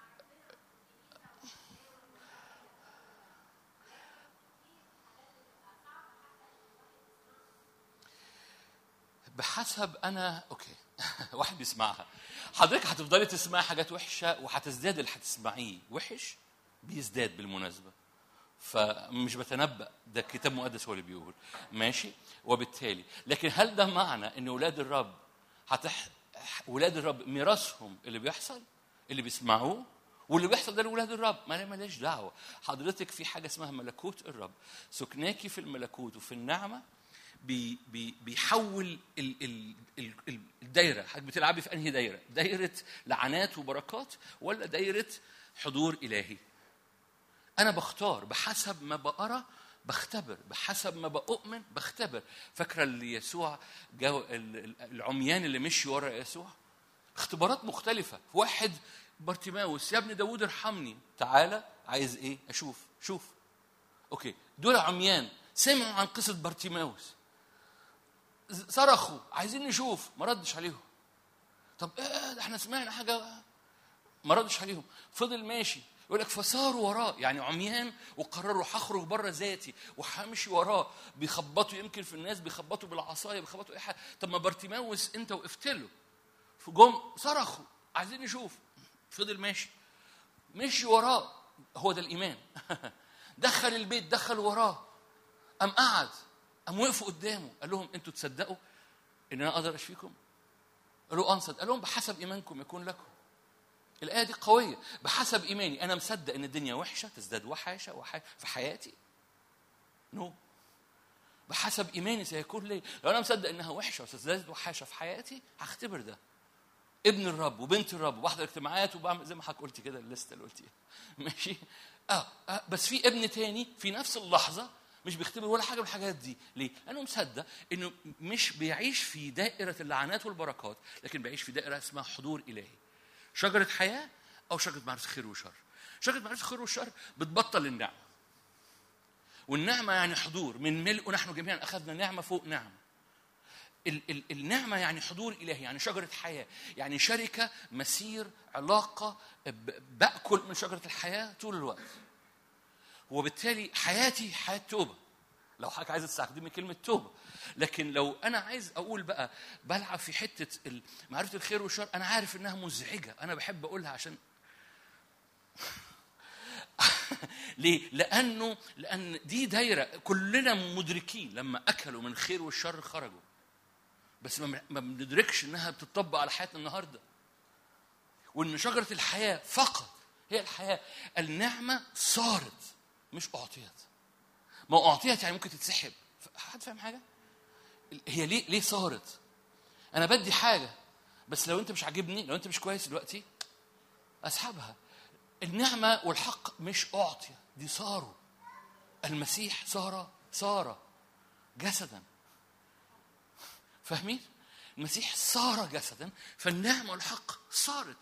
بحسب انا اوكي واحد بيسمعها حضرتك هتفضلي تسمعي حاجات وحشه وهتزداد اللي هتسمعيه وحش بيزداد بالمناسبه فمش بتنبأ ده الكتاب المقدس هو اللي بيقول ماشي وبالتالي لكن هل ده معنى ان ولاد الرب هتح ولاد الرب ميراثهم اللي بيحصل اللي بيسمعوه واللي بيحصل ده لولاد الرب ما انا ماليش دعوه حضرتك في حاجه اسمها ملكوت الرب سكناكي في الملكوت وفي النعمه بي بي بيحول ال ال ال ال الدايره حضرتك بتلعبي في انهي دايره دايره لعنات وبركات ولا دايره حضور الهي انا بختار بحسب ما بقرا بختبر بحسب ما بؤمن بختبر فاكره اللي يسوع جو ال- ال- العميان اللي مشي ورا يسوع اختبارات مختلفة واحد بارتيماوس يا ابن داوود ارحمني تعالى عايز ايه اشوف شوف اوكي دول عميان سمعوا عن قصة بارتيماوس صرخوا عايزين نشوف ما ردش عليهم طب ايه ده احنا سمعنا حاجة ما ردش عليهم فضل ماشي يقول لك فصاروا وراه يعني عميان وقرروا هخرج بره ذاتي وهمشي وراه بيخبطوا يمكن في الناس بيخبطوا بالعصايه بيخبطوا اي حاجه طب ما بارتيماوس انت وقفت له فجم صرخوا عايزين نشوف فضل ماشي مشي وراه هو ده الايمان دخل البيت دخل وراه قام قعد قام وقفوا قدامه قال لهم انتوا تصدقوا ان انا اقدر اشفيكم قالوا انصت قال لهم بحسب ايمانكم يكون لكم الآية دي قوية بحسب إيماني أنا مصدق إن الدنيا وحشة تزداد وحشة وحشة في حياتي نو no. بحسب إيماني سيكون لي لو أنا مصدق إنها وحشة وتزداد وحشة في حياتي هختبر ده ابن الرب وبنت الرب وبحضر اجتماعات وبعمل زي ما حضرتك قلت كده الليسته اللي قلتيها ماشي آه. اه بس في ابن تاني في نفس اللحظه مش بيختبر ولا حاجه من الحاجات دي ليه لانه مصدق انه مش بيعيش في دائره اللعنات والبركات لكن بيعيش في دائره اسمها حضور الهي شجره حياه او شجره معرفه خير وشر شجره معرفه خير وشر بتبطل النعمه والنعمه يعني حضور من ملء نحن جميعا اخذنا نعمه فوق نعمه ال- ال- النعمة يعني حضور إلهي يعني شجرة حياة يعني شركة مسير علاقة ب- بأكل من شجرة الحياة طول الوقت وبالتالي حياتي حياة توبة لو حضرتك عايز تستخدمي كلمة توبة لكن لو أنا عايز أقول بقى بلعب في حتة ال- معرفة الخير والشر أنا عارف إنها مزعجة أنا بحب أقولها عشان ليه؟ لأنه لأن دي دايرة كلنا مدركين لما أكلوا من الخير والشر خرجوا بس ما ما بندركش انها بتطبق على حياتنا النهارده وان شجره الحياه فقط هي الحياه النعمه صارت مش اعطيت ما اعطيت يعني ممكن تتسحب حد فاهم حاجه هي ليه ليه صارت انا بدي حاجه بس لو انت مش عاجبني لو انت مش كويس دلوقتي اسحبها النعمه والحق مش اعطي دي صاروا المسيح صار صار جسدا فاهمين؟ المسيح صار جسدا فالنعمة والحق صارت.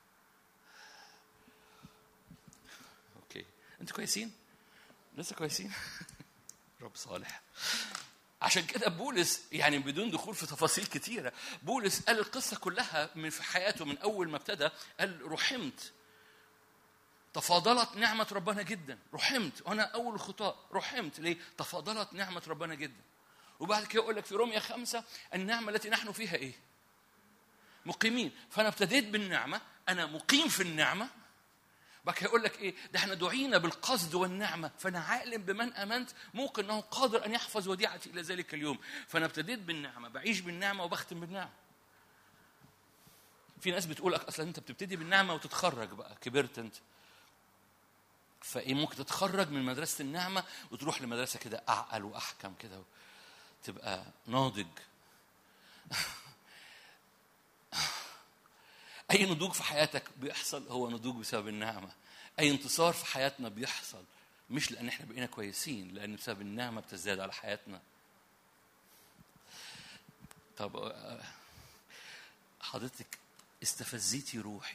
اوكي، انتوا كويسين؟ لسه كويسين؟ رب صالح. عشان كده بولس يعني بدون دخول في تفاصيل كتيرة بولس قال القصة كلها من في حياته من أول ما ابتدى قال رحمت تفاضلت نعمة ربنا جدا رحمت وأنا أول الخطاة رحمت ليه؟ تفاضلت نعمة ربنا جدا وبعد كده يقول لك في روميا خمسة النعمة التي نحن فيها إيه؟ مقيمين فأنا ابتديت بالنعمة أنا مقيم في النعمة بعد كده يقول لك إيه؟ ده احنا دعينا بالقصد والنعمة فأنا عالم بمن آمنت موقن أنه قادر أن يحفظ وديعتي إلى ذلك اليوم فأنا ابتديت بالنعمة بعيش بالنعمة وبختم بالنعمة في ناس بتقول لك اصلا انت بتبتدي بالنعمه وتتخرج بقى كبرت انت فايه ممكن تتخرج من مدرسه النعمه وتروح لمدرسه كده اعقل واحكم كده تبقى ناضج اي نضوج في حياتك بيحصل هو نضوج بسبب النعمه اي انتصار في حياتنا بيحصل مش لان احنا بقينا كويسين لان بسبب النعمه بتزداد على حياتنا طب آه، حضرتك استفزيتي روحي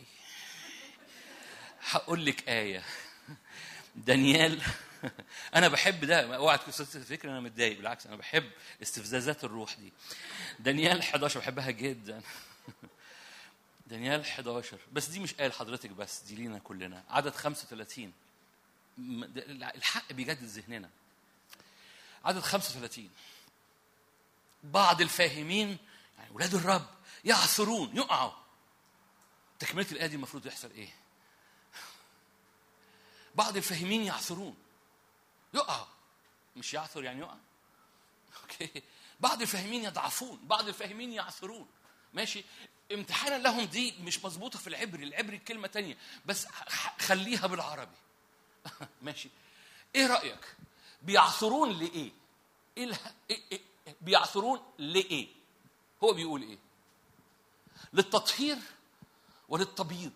هقول لك آية دانيال أنا بحب ده اوعى تكون فكرة أنا متضايق بالعكس أنا بحب استفزازات الروح دي دانيال 11 بحبها جدا دانيال 11 بس دي مش آية لحضرتك بس دي لينا كلنا عدد 35 م- ده- الحق بيجدد ذهننا عدد 35 بعض الفاهمين يعني ولاد الرب يعثرون يقعوا تكملة الآية دي المفروض يحصل إيه؟ بعض الفاهمين يعثرون يقع مش يعثر يعني يقع اوكي بعض الفاهمين يضعفون بعض الفاهمين يعثرون ماشي امتحانا لهم دي مش مظبوطه في العبري العبري كلمه تانية بس خليها بالعربي ماشي ايه رايك بيعثرون لايه ايه, إيه, إيه بيعثرون لايه هو بيقول ايه للتطهير وللتبييض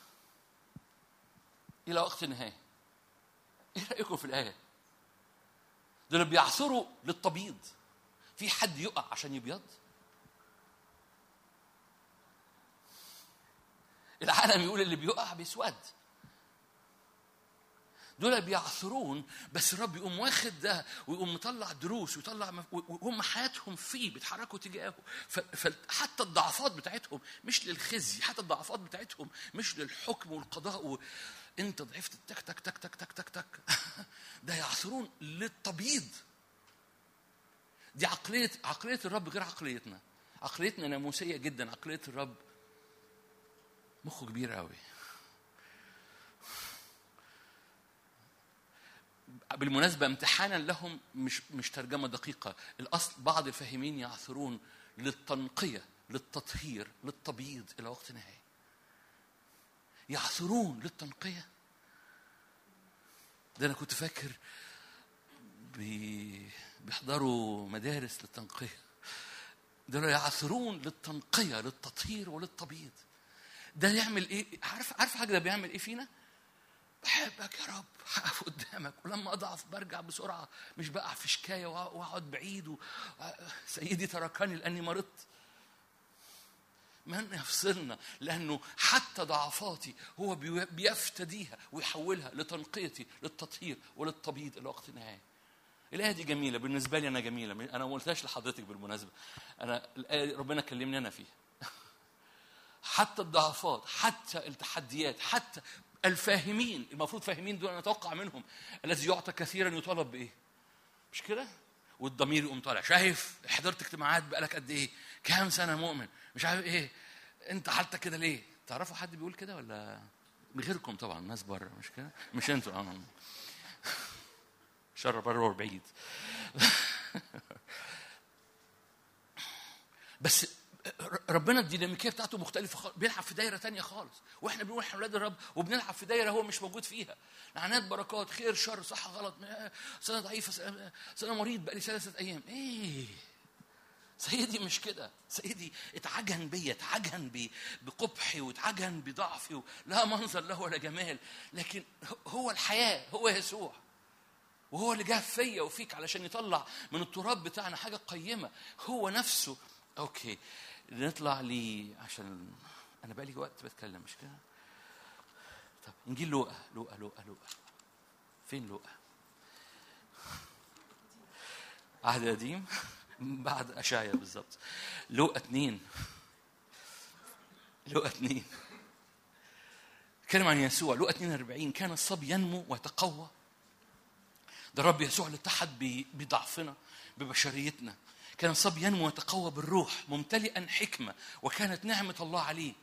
الى وقت النهايه ايه رايكم في الايه دول بيعثروا للتبييض في حد يقع عشان يبيض العالم يقول اللي بيقع بيسود دول بيعثرون بس الرب يقوم واخد ده ويقوم مطلع دروس ويطلع وهم حياتهم فيه بيتحركوا تجاهه فحتى الضعفات بتاعتهم مش للخزي حتى الضعفات بتاعتهم مش للحكم والقضاء و... انت ضعفت تك تك تك تك تك تك تك ده يعثرون للتبييض دي عقلية عقلية الرب غير عقليتنا عقليتنا ناموسية جدا عقلية الرب مخه كبير قوي بالمناسبة امتحانا لهم مش مش ترجمة دقيقة الأصل بعض الفاهمين يعثرون للتنقية للتطهير للتبييض إلى وقت نهائي يعثرون للتنقية ده أنا كنت فاكر بيحضروا مدارس للتنقية دول يعثرون للتنقية للتطهير وللتبييض ده يعمل ايه عارف عارف حاجه ده بيعمل ايه فينا بحبك يا رب هقف قدامك ولما اضعف برجع بسرعه مش بقع في شكايه واقعد بعيد و... سيدي تركني لاني مرضت من يفصلنا لانه حتى ضعفاتي هو بيفتديها ويحولها لتنقيتي للتطهير وللتبييض الى وقت النهايه الآية دي جميلة بالنسبة لي أنا جميلة أنا ما قلتهاش لحضرتك بالمناسبة أنا الآية ربنا كلمني أنا فيها حتى الضعفات حتى التحديات حتى الفاهمين المفروض فاهمين دول نتوقع منهم الذي يعطى كثيرا يطالب بايه مش كده والضمير يقوم طالع شايف حضرت اجتماعات بقالك قد ايه كام سنه مؤمن مش عارف ايه انت حالتك كده ليه تعرفوا حد بيقول كده ولا غيركم طبعا ناس بره مش كده مش انتوا اه شر بره وبعيد بس ربنا الديناميكيه بتاعته مختلفه خالص بيلعب في دايره تانية خالص واحنا بنقول احنا اولاد الرب وبنلعب في دايره هو مش موجود فيها لعنات بركات خير شر صح غلط سنه ضعيفه سنه مريض بقالي ثلاثه ايام ايه سيدي مش كده سيدي اتعجن بيا اتعجن بقبحي واتعجن بضعفي لا منظر له ولا جمال لكن هو الحياه هو يسوع وهو اللي جه فيا وفيك علشان يطلع من التراب بتاعنا حاجه قيمه هو نفسه اوكي نطلع لي عشان انا بقالي وقت بتكلم مش كده طب انجيل لوقا لوقا لوقا لوقا فين لوقا عهد قديم بعد اشعيا بالظبط لوقا اثنين لوقا اثنين اتكلم عن يسوع لوقا 42 كان الصبي ينمو ويتقوى ده الرب يسوع اللي اتحد بضعفنا ببشريتنا كان الصبي ينمو ويتقوى بالروح ممتلئا حكمة وكانت نعمة الله عليه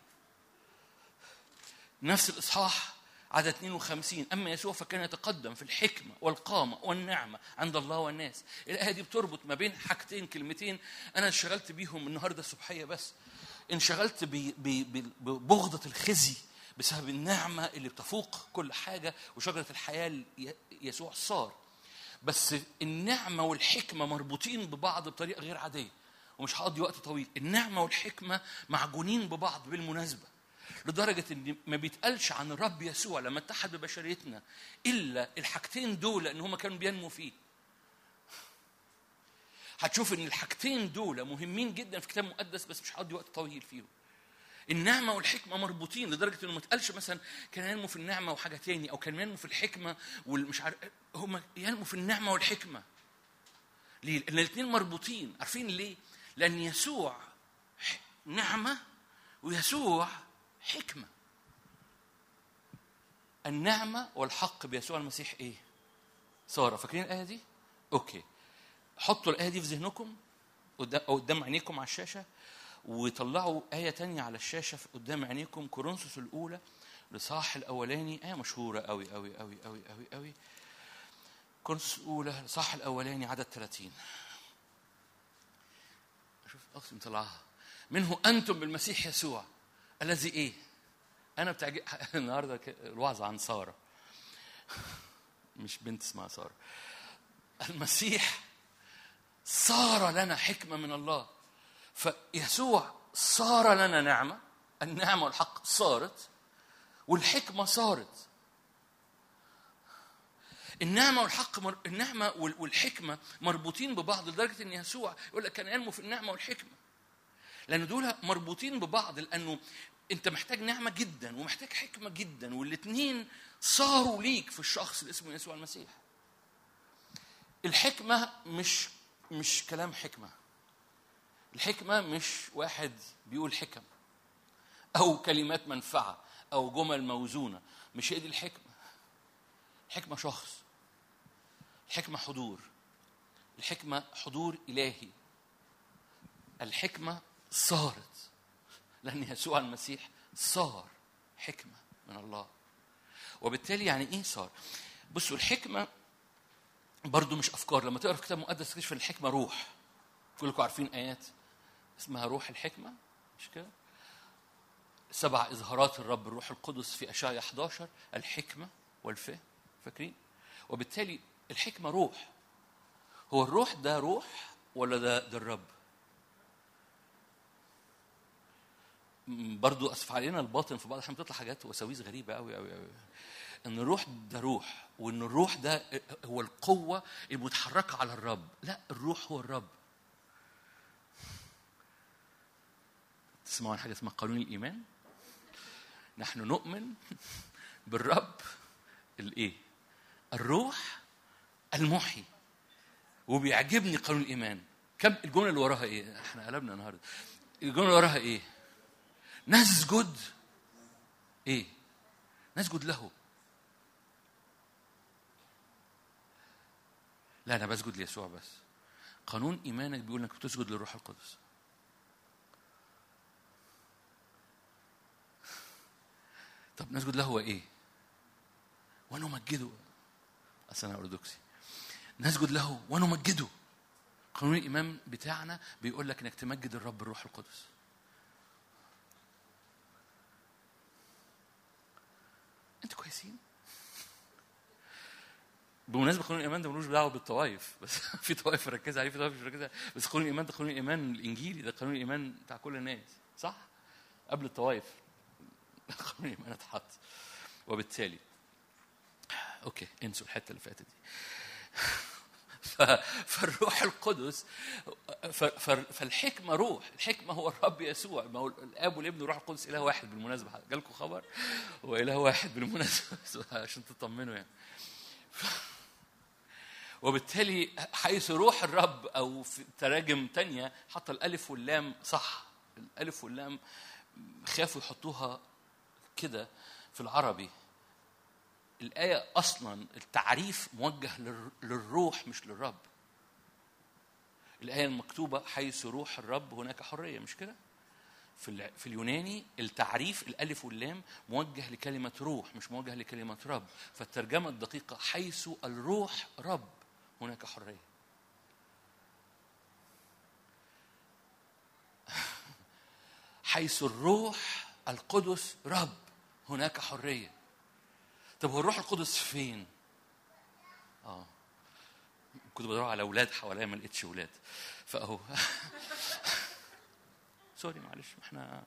نفس الإصحاح عدد 52 أما يسوع فكان يتقدم في الحكمة والقامة والنعمة عند الله والناس الآية دي بتربط ما بين حاجتين كلمتين أنا انشغلت بيهم النهاردة الصبحية بس انشغلت ببغضة الخزي بسبب النعمة اللي بتفوق كل حاجة وشجرة الحياة يسوع صار بس النعمة والحكمة مربوطين ببعض بطريقة غير عادية ومش هقضي وقت طويل النعمة والحكمة معجونين ببعض بالمناسبة لدرجة إن ما بيتقالش عن الرب يسوع لما اتحد ببشريتنا إلا الحاجتين دول إن هما كانوا بينموا فيه هتشوف إن الحاجتين دول مهمين جدا في الكتاب المقدس بس مش هقضي وقت طويل فيهم النعمة والحكمة مربوطين لدرجة إنه ما اتقالش مثلا كان ينمو في النعمة وحاجة تاني أو كان ينمو في الحكمة والمش عارف هم ينمو في النعمة والحكمة. ليه؟ لأن الاثنين مربوطين، عارفين ليه؟ لأن يسوع نعمة ويسوع حكمة. النعمة والحق بيسوع المسيح إيه؟ سارة، فاكرين الآية دي؟ أوكي. حطوا الآية دي في ذهنكم قدام عينيكم على الشاشة وطلعوا آية تانية على الشاشة قدام عينيكم كورنثوس الأولى لصاح الأولاني آية مشهورة أوي أوي أوي أوي أوي أوي كورنثوس الأولى الصح الأولاني عدد 30 شوف أختي مطلعها منه أنتم بالمسيح يسوع الذي إيه؟ أنا بتعجب النهارده ك- الوعظة عن سارة مش بنت اسمها سارة المسيح صار لنا حكمة من الله فيسوع صار لنا نعمة النعمة والحق صارت والحكمة صارت النعمة والحق مر... النعمة وال- والحكمة مربوطين ببعض لدرجة إن يسوع يقول لك كان ينمو في النعمة والحكمة لأن دول مربوطين ببعض لأنه أنت محتاج نعمة جدا ومحتاج حكمة جدا والاثنين صاروا ليك في الشخص اللي اسمه يسوع المسيح الحكمة مش مش كلام حكمة الحكمة مش واحد بيقول حكم أو كلمات منفعة أو جمل موزونة مش هي دي الحكمة الحكمة شخص الحكمة حضور الحكمة حضور إلهي الحكمة صارت لأن يسوع المسيح صار حكمة من الله وبالتالي يعني إيه صار؟ بصوا الحكمة برضو مش أفكار لما تقرأ في كتاب مقدس تكتشف إن الحكمة روح كلكم عارفين آيات اسمها روح الحكمة مش كده؟ سبع إظهارات الرب الروح القدس في أشعيا 11 الحكمة والفهم فاكرين؟ وبالتالي الحكمة روح هو الروح ده روح ولا ده ده الرب؟ م- برضو اسف علينا الباطن في بعض الاحيان بتطلع حاجات وساويس غريبه قوي قوي قوي ان الروح ده روح وان الروح ده هو القوه المتحركه على الرب لا الروح هو الرب تسمعوا عن حاجه اسمها قانون الايمان نحن نؤمن بالرب الايه الروح المحيي وبيعجبني قانون الايمان كم الجمله اللي وراها ايه احنا قلبنا النهارده الجمله اللي وراها ايه نسجد ايه نسجد له لا انا بسجد ليسوع بس قانون ايمانك بيقول انك بتسجد للروح القدس طب نسجد له هو ايه ونمجده اصل انا ارثوذكسي نسجد له ونمجده قانون الايمان بتاعنا بيقول لك انك تمجد الرب الروح القدس انتوا كويسين بمناسبه قانون الايمان ده ملوش دعوه بالطوائف بس في طوائف ركز عليه في طوائف مش مركزه عليه. بس قانون الايمان ده قانون الايمان الانجيلي ده قانون الايمان بتاع كل الناس صح قبل الطوائف قانون الايمان اتحط وبالتالي اوكي انسوا الحته اللي فاتت دي ف- فالروح القدس ف- ف- فالحكمه روح الحكمه هو الرب يسوع ما هو الاب والابن والروح القدس اله واحد بالمناسبه جالكم خبر هو اله واحد بالمناسبه عشان تطمنوا يعني وبالتالي حيث روح الرب او في تراجم تانية حط الالف واللام صح الالف واللام خافوا يحطوها كده في العربي الآية أصلا التعريف موجه للر- للروح مش للرب الآية المكتوبة حيث روح الرب هناك حرية مش كده؟ في الع- في اليوناني التعريف الألف واللام موجه لكلمة روح مش موجه لكلمة رب فالترجمة الدقيقة حيث الروح رب هناك حرية حيث الروح القدس رب هناك حريه طب هو الروح القدس فين؟ اه كنت بدور على اولاد حواليا ما لقيتش اولاد فاهو سوري معلش ما احنا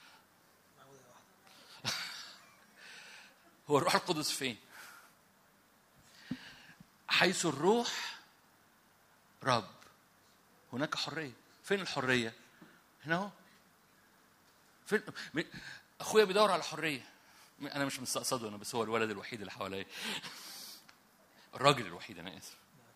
هو الروح القدس فين؟ حيث الروح رب هناك حريه فين الحريه؟ هنا اهو فين م- اخويا بيدور على حريه انا مش مستقصده انا بس هو الولد الوحيد اللي حواليا الراجل الوحيد انا اسف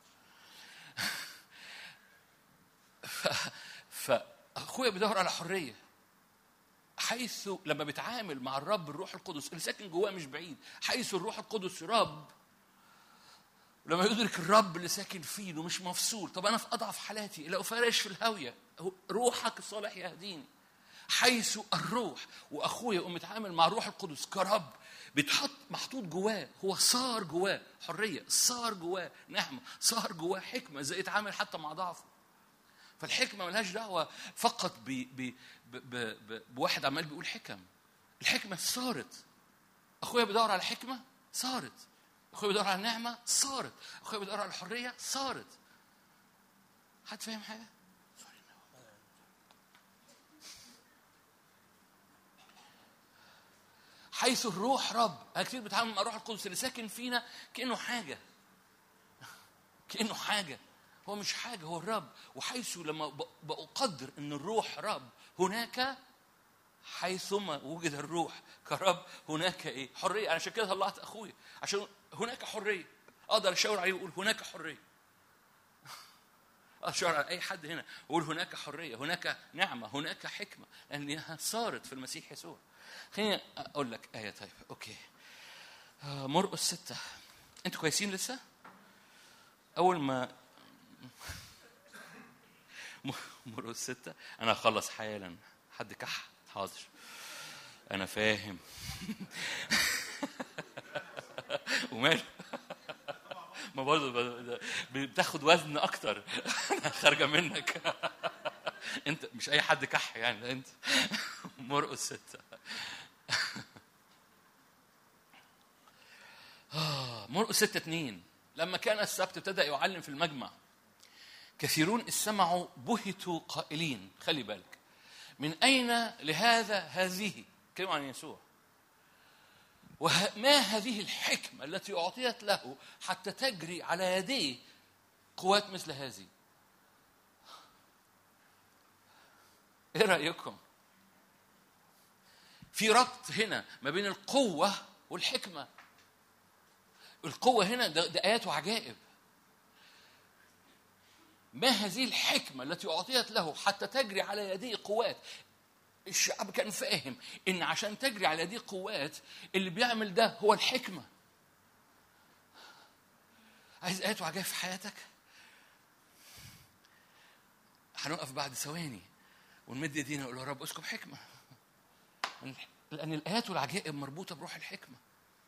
ف... فاخويا بيدور على حريه حيث لما بيتعامل مع الرب الروح القدس اللي ساكن جواه مش بعيد حيث الروح القدس رب لما يدرك الرب اللي ساكن فيه انه مش مفصول طب انا في اضعف حالاتي لو فارش في الهاويه هو- روحك الصالح يهديني حيث الروح واخويا يقوم متعامل مع الروح القدس كرب بيتحط محطوط جواه هو صار جواه حريه صار جواه نعمه صار جواه حكمه ازاي يتعامل حتى مع ضعفه فالحكمه ملهاش دعوه فقط ب ب ب ب ب بواحد عمال بيقول حكم الحكمه صارت اخويا بيدور على حكمه صارت اخويا بيدور على نعمه صارت اخويا بيدور على الحريه صارت حد فاهم حاجه حيث الروح رب انا كتير بتعامل مع الروح القدس اللي ساكن فينا كانه حاجه كانه حاجه هو مش حاجه هو الرب وحيث لما ب- بقدر ان الروح رب هناك حيثما وجد الروح كرب هناك ايه حريه انا عشان كده طلعت اخويا عشان هناك حريه اقدر اشاور عليه واقول هناك حريه اشاور على اي حد هنا واقول هناك حريه هناك نعمه هناك حكمه لانها صارت في المسيح يسوع خليني اقول لك ايه طيب اوكي آه، مرقس ستة انتوا كويسين لسه اول ما مرقس ستة انا هخلص حالا حد كح حاضر انا فاهم وماله ما برضه ب- بتاخد وزن اكتر خارجه منك انت مش اي حد كح يعني ده انت مرقس ستة آه، مرقس ستة اتنين لما كان السبت ابتدأ يعلم في المجمع كثيرون إذ سمعوا بهتوا قائلين خلي بالك من أين لهذا هذه كلمة عن يسوع وما هذه الحكمة التي أعطيت له حتى تجري على يديه قوات مثل هذه ايه رأيكم في ربط هنا ما بين القوة والحكمة القوة هنا ده, ده آيات وعجائب ما هذه الحكمة التي أعطيت له حتى تجري على يديه قوات الشعب كان فاهم إن عشان تجري على يديه قوات اللي بيعمل ده هو الحكمة عايز آيات وعجائب في حياتك هنقف بعد ثواني ونمد ايدينا ونقول يا رب اسكب حكمة لأن الآيات والعجائب مربوطة بروح الحكمة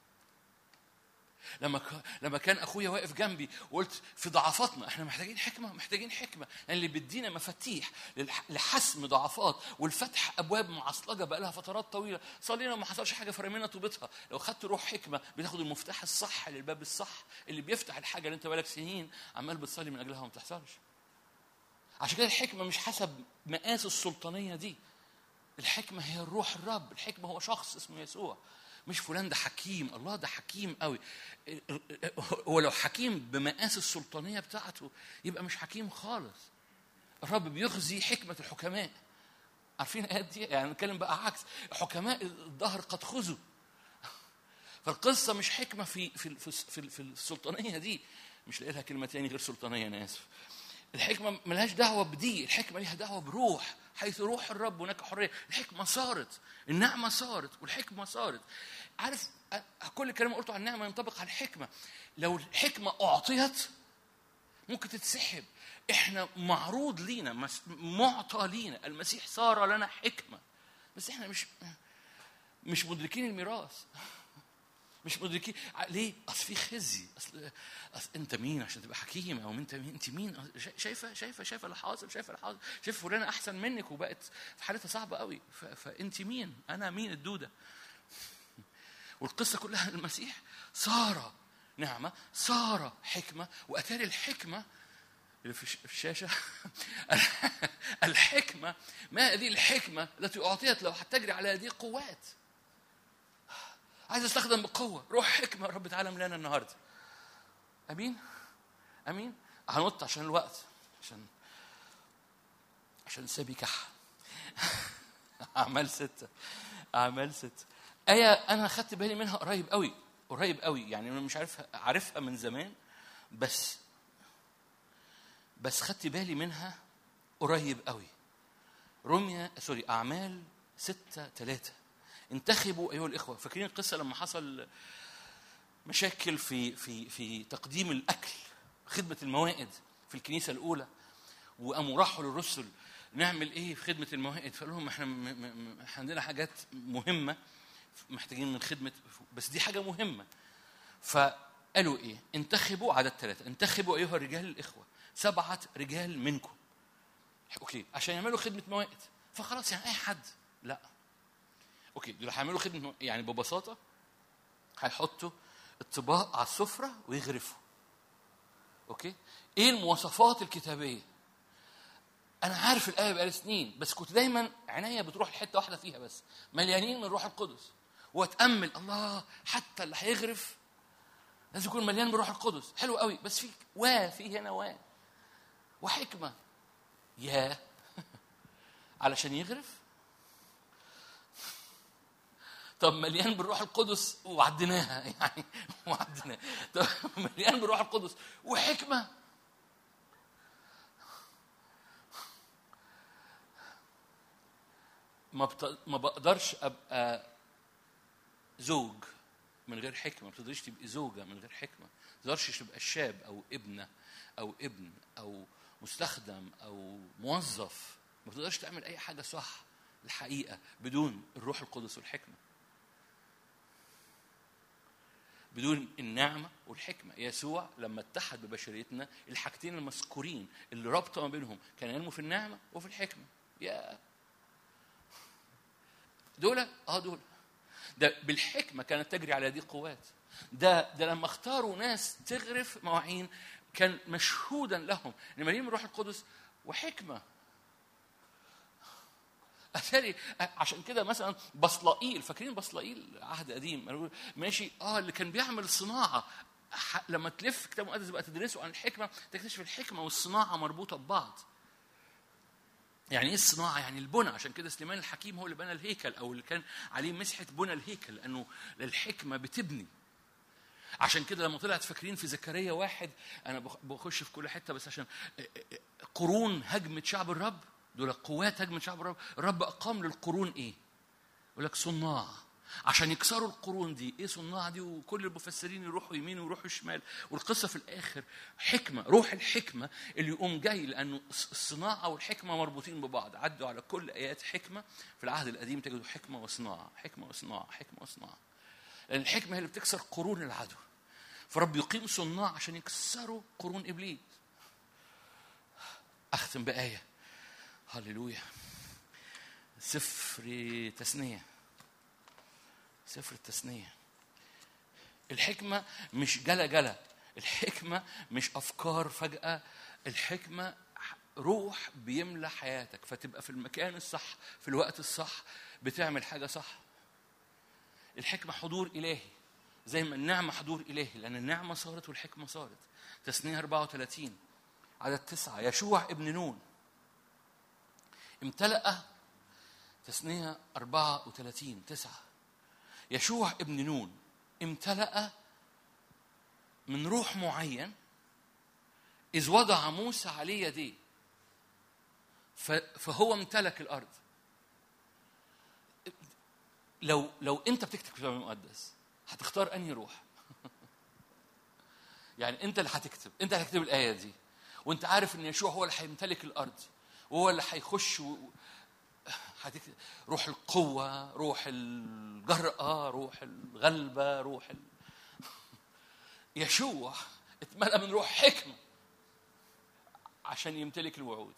لما ك... لما كان اخويا واقف جنبي وقلت في ضعفاتنا احنا محتاجين حكمه محتاجين حكمه لان اللي بيدينا مفاتيح للح... لحسم ضعفات والفتح ابواب معصلجه بقى لها فترات طويله صلينا وما حصلش حاجه فرمينا طوبتها لو خدت روح حكمه بتاخد المفتاح الصح للباب الصح اللي بيفتح الحاجه اللي انت بقالك سنين عمال بتصلي من اجلها وما بتحصلش عشان كده الحكمه مش حسب مقاس السلطانيه دي الحكمه هي الروح الرب الحكمه هو شخص اسمه يسوع مش فلان ده حكيم الله ده حكيم قوي هو لو حكيم بمقاس السلطانيه بتاعته يبقى مش حكيم خالص الرب بيخزي حكمه الحكماء عارفين الايات دي يعني نتكلم بقى عكس حكماء الظهر قد خذوا فالقصه مش حكمه في في في, في, في السلطانيه دي مش لاقي لها كلمه تاني غير سلطانيه انا اسف الحكمه ملهاش دعوه بدي الحكمه ليها دعوه بروح حيث روح الرب هناك حريه الحكمه صارت النعمه صارت والحكمه صارت عارف كل الكلام اللي قلته عن النعمه ينطبق على الحكمه لو الحكمه اعطيت ممكن تتسحب احنا معروض لينا معطى لينا المسيح صار لنا حكمه بس احنا مش مش مدركين الميراث مش مدركين ليه؟ اصل في خزي اصل اصل انت مين عشان تبقى حكيم او انت مين انت مين شايفه شايفه شايفه اللي حاصل شايفه اللي حاصل شايفه فلانه احسن منك وبقت في حالتها صعبه قوي فانت مين؟ انا مين الدوده؟ والقصه كلها المسيح صار نعمه صار حكمه واتاري الحكمه اللي في الشاشه الحكمه ما هذه الحكمه التي اعطيت له حتى تجري على هذه قوات عايز استخدم بقوه روح حكمه رب تعالى لنا النهارده امين امين هنط عشان الوقت عشان عشان سابي كح اعمال سته اعمال سته ايه انا خدت بالي منها قريب قوي قريب قوي يعني انا مش عارف عارفها من زمان بس بس خدت بالي منها قريب قوي رمية سوري أعمال ستة ثلاثة انتخبوا أيها الإخوة فاكرين القصة لما حصل مشاكل في في في تقديم الأكل خدمة الموائد في الكنيسة الأولى وقاموا راحوا للرسل نعمل ايه في خدمه المواهب فقال لهم احنا م- م- م- إحنا عندنا حاجات مهمه محتاجين من خدمه بس دي حاجه مهمه فقالوا ايه انتخبوا عدد ثلاثه انتخبوا ايها الرجال الاخوه سبعه رجال منكم اوكي عشان يعملوا خدمه موائد فخلاص يعني اي حد لا اوكي دول هيعملوا خدمه موائد. يعني ببساطه هيحطوا الطباق على السفره ويغرفوا اوكي ايه المواصفات الكتابيه انا عارف الايه بقالي سنين بس كنت دايما عينيا بتروح لحته واحده فيها بس مليانين من الروح القدس واتامل الله حتى اللي هيغرف لازم يكون مليان بالروح القدس حلو قوي بس في وا في هنا وا وحكمه يا علشان يغرف طب مليان بالروح القدس وعديناها يعني وعديناها طب مليان بالروح القدس وحكمه ما بت... ما بقدرش ابقى زوج من غير حكمه ما بتقدريش تبقي زوجه من غير حكمه ما تقدرش تبقى شاب او ابنه او ابن او مستخدم او موظف ما تقدرش تعمل اي حاجه صح الحقيقه بدون الروح القدس والحكمه بدون النعمة والحكمة يسوع لما اتحد ببشريتنا الحاجتين المذكورين اللي رابطة ما بينهم كان ينمو في النعمة وفي الحكمة يا دول اه دول ده بالحكمه كانت تجري على دي قوات ده ده لما اختاروا ناس تغرف مواعين كان مشهودا لهم ان مليين من الروح القدس وحكمه أثري عشان كده مثلا بصلائيل فاكرين بصلائيل عهد قديم أنا بقول ماشي اه اللي كان بيعمل صناعه ح- لما تلف كتاب مقدس بقى تدرسه عن الحكمه تكتشف الحكمه والصناعه مربوطه ببعض يعني ايه الصناعه؟ يعني البنى عشان كده سليمان الحكيم هو اللي بنى الهيكل او اللي كان عليه مسحه بنى الهيكل لانه الحكمه بتبني عشان كده لما طلعت فاكرين في زكريا واحد انا بخ- بخش في كل حته بس عشان قرون هجمت شعب الرب دول قوات هجمت شعب الرب الرب اقام للقرون ايه؟ يقول لك صناع عشان يكسروا القرون دي ايه صناع دي وكل المفسرين يروحوا يمين ويروحوا شمال والقصه في الاخر حكمه روح الحكمه اللي يقوم جاي لانه الص- الصناعه والحكمه مربوطين ببعض عدوا على كل ايات حكمه في العهد القديم تجدوا حكمه وصناعه حكمه وصناعه حكمه وصناعه لان الحكمه هي اللي بتكسر قرون العدو فرب يقيم صناع عشان يكسروا قرون ابليس اختم بايه هللويا سفر تثنيه سفر التثنيه الحكمه مش جلا جلا الحكمه مش افكار فجاه الحكمه روح بيملى حياتك فتبقى في المكان الصح في الوقت الصح بتعمل حاجه صح الحكمه حضور الهي زي ما النعمه حضور الهي لان النعمه صارت والحكمه صارت تثنيه 34 عدد تسعة يشوع ابن نون امتلأ تثنية 34 تسعة يشوع ابن نون امتلأ من روح معين إذ وضع موسى عليه يديه ف- فهو امتلك الأرض لو لو أنت بتكتب كتاب المقدس هتختار أنهي روح؟ يعني أنت اللي هتكتب أنت اللي هتكتب الآية دي وأنت عارف إن يشوع هو اللي هيمتلك الأرض وهو اللي هيخش و... هتكتب روح القوة روح الجرأة روح الغلبة روح ال... يشوع اتملأ من روح حكمة عشان يمتلك الوعود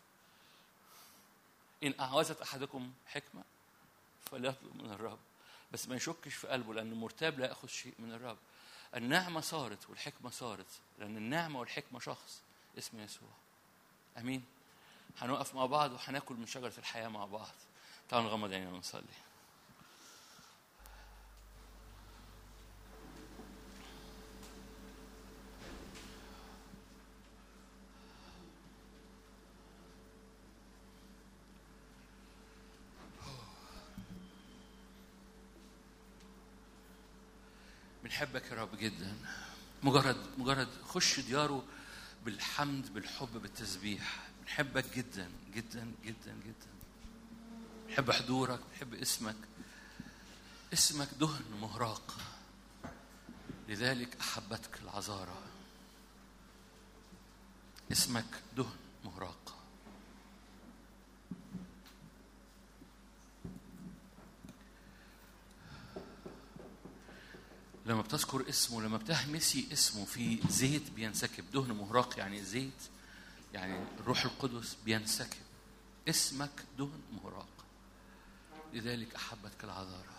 إن أعوزت أحدكم حكمة فليطلب من الرب بس ما يشكش في قلبه لأن مرتاب لا يأخذ شيء من الرب النعمة صارت والحكمة صارت لأن النعمة والحكمة شخص اسمه يسوع أمين هنقف مع بعض وهناكل من شجرة الحياة مع بعض تعالوا نغمض عينينا ونصلي بنحبك يا رب جدا مجرد مجرد خش دياره بالحمد بالحب بالتسبيح بنحبك جدا جدا جدا جدا بنحب حضورك بنحب اسمك اسمك دهن مهراق لذلك احبتك العذارى اسمك دهن مهراق لما بتذكر اسمه لما بتهمسي اسمه في زيت بينسكب دهن مهراق يعني زيت يعني الروح القدس بينسكب اسمك دهن مهراق لذلك أحبتك العذارى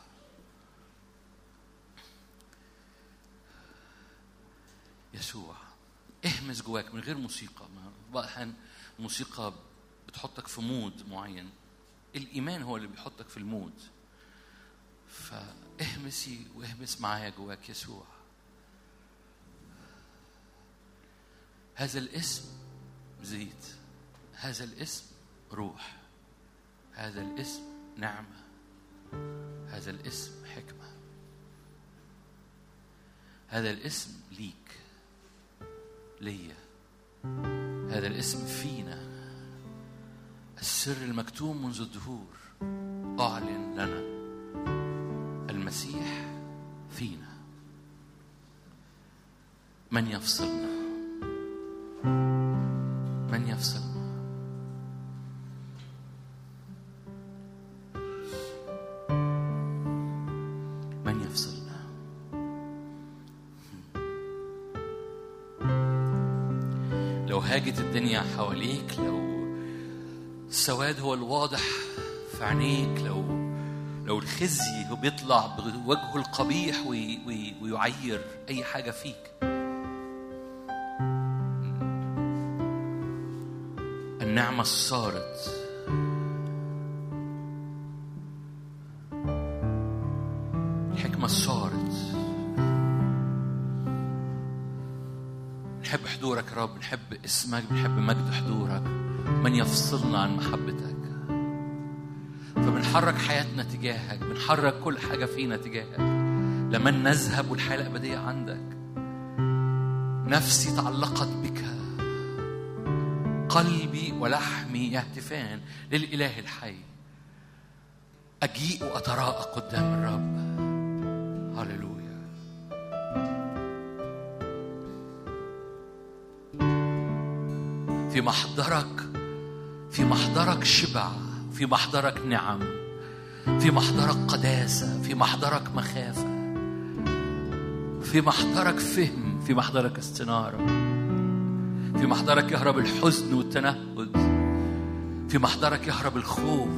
يسوع اهمس جواك من غير موسيقى ما بعض الأحيان موسيقى بتحطك في مود معين الإيمان هو اللي بيحطك في المود فاهمسي واهمس معايا جواك يسوع هذا الاسم زيت هذا الاسم روح هذا الاسم نعمة هذا الاسم حكمة هذا الاسم ليك ليا هذا الاسم فينا السر المكتوم منذ الدهور أعلن لنا المسيح فينا من يفصلنا من يفصلنا من يفصلنا لو هاجت الدنيا حواليك لو السواد هو الواضح في عينيك لو لو الخزي هو بيطلع بوجهه القبيح وي وي ويعير اي حاجه فيك النعمه صارت الحكمه صارت نحب حضورك يا رب نحب اسمك بنحب مجد حضورك من يفصلنا عن محبتك فبنحرك حياتنا تجاهك بنحرك كل حاجة فينا تجاهك لمن نذهب والحياة الأبدية عندك نفسي تعلقت بك قلبي ولحمي يهتفان للإله الحي أجيء وأتراءى قدام الرب هللويا في محضرك في محضرك شبع في محضرك نعم في محضرك قداسة في محضرك مخافة في محضرك فهم في محضرك استنارة في محضرك يهرب الحزن والتنهد في محضرك يهرب الخوف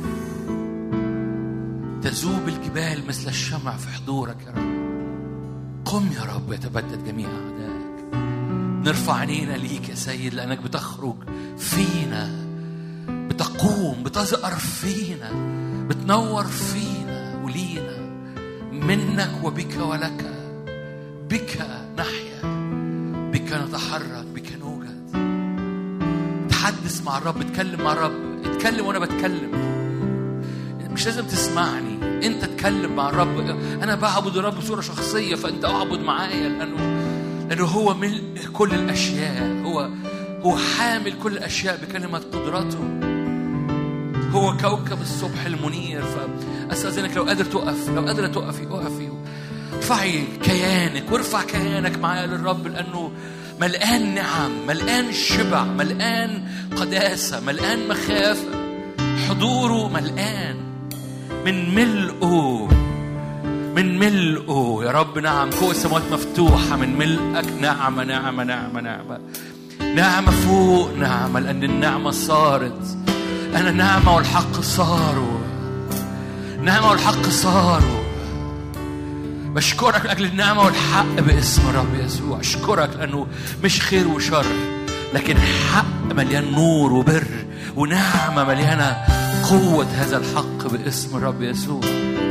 تذوب الجبال مثل الشمع في حضورك يا رب قم يا رب يتبدد جميع أعدائك نرفع عينينا ليك يا سيد لأنك بتخرج فينا بتقوم بتزقر فينا بتنور فينا ولينا منك وبك ولك بك نحيا بك نتحرك بك نوجد تحدث مع الرب اتكلم مع الرب اتكلم وانا بتكلم مش لازم تسمعني انت اتكلم مع الرب انا بعبد الرب بصوره شخصيه فانت اعبد معايا لانه لانه هو ملء كل الاشياء هو هو حامل كل الاشياء بكلمه قدرته هو كوكب الصبح المنير فاستاذنك لو قادر تقف لو قادره تقفي اقفي ارفعي كيانك وارفع كيانك معايا للرب لانه ملقان نعم ملقان شبع ملقان قداسه ملقان مخافه حضوره ملقان من ملئه من ملئه يا رب نعم فوق السماوات مفتوحة من ملئك نعمة نعمة نعمة نعمة نعمة فوق نعمة لأن النعمة صارت أنا نعمة والحق صاروا نعمة والحق صاروا بشكرك لأجل النعمة والحق باسم الرب يسوع أشكرك لأنه مش خير وشر لكن حق مليان نور وبر ونعمة مليانة قوة هذا الحق باسم الرب يسوع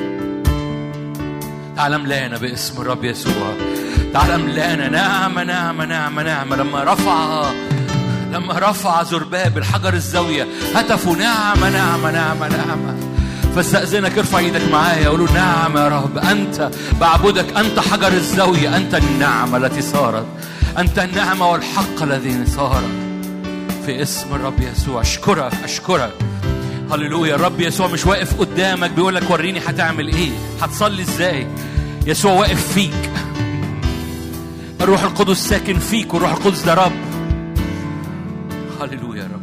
تعال املانا باسم الرب يسوع تعال املانا نعمة نعمة نعمة نعمة لما رفع لما رفع زرباب الحجر الزاوية هتفوا نعمة نعمة نعمة نعمة فاستأذنك ارفع ايدك معايا قولوا نعم يا رب أنت بعبدك أنت حجر الزاوية أنت النعمة التي صارت أنت النعمة والحق الذي صار في اسم الرب يسوع أشكرك أشكرك هللويا الرب يسوع مش واقف قدامك بيقول لك وريني هتعمل ايه هتصلي ازاي يسوع واقف فيك الروح القدس ساكن فيك والروح القدس ده رب هللويا يا رب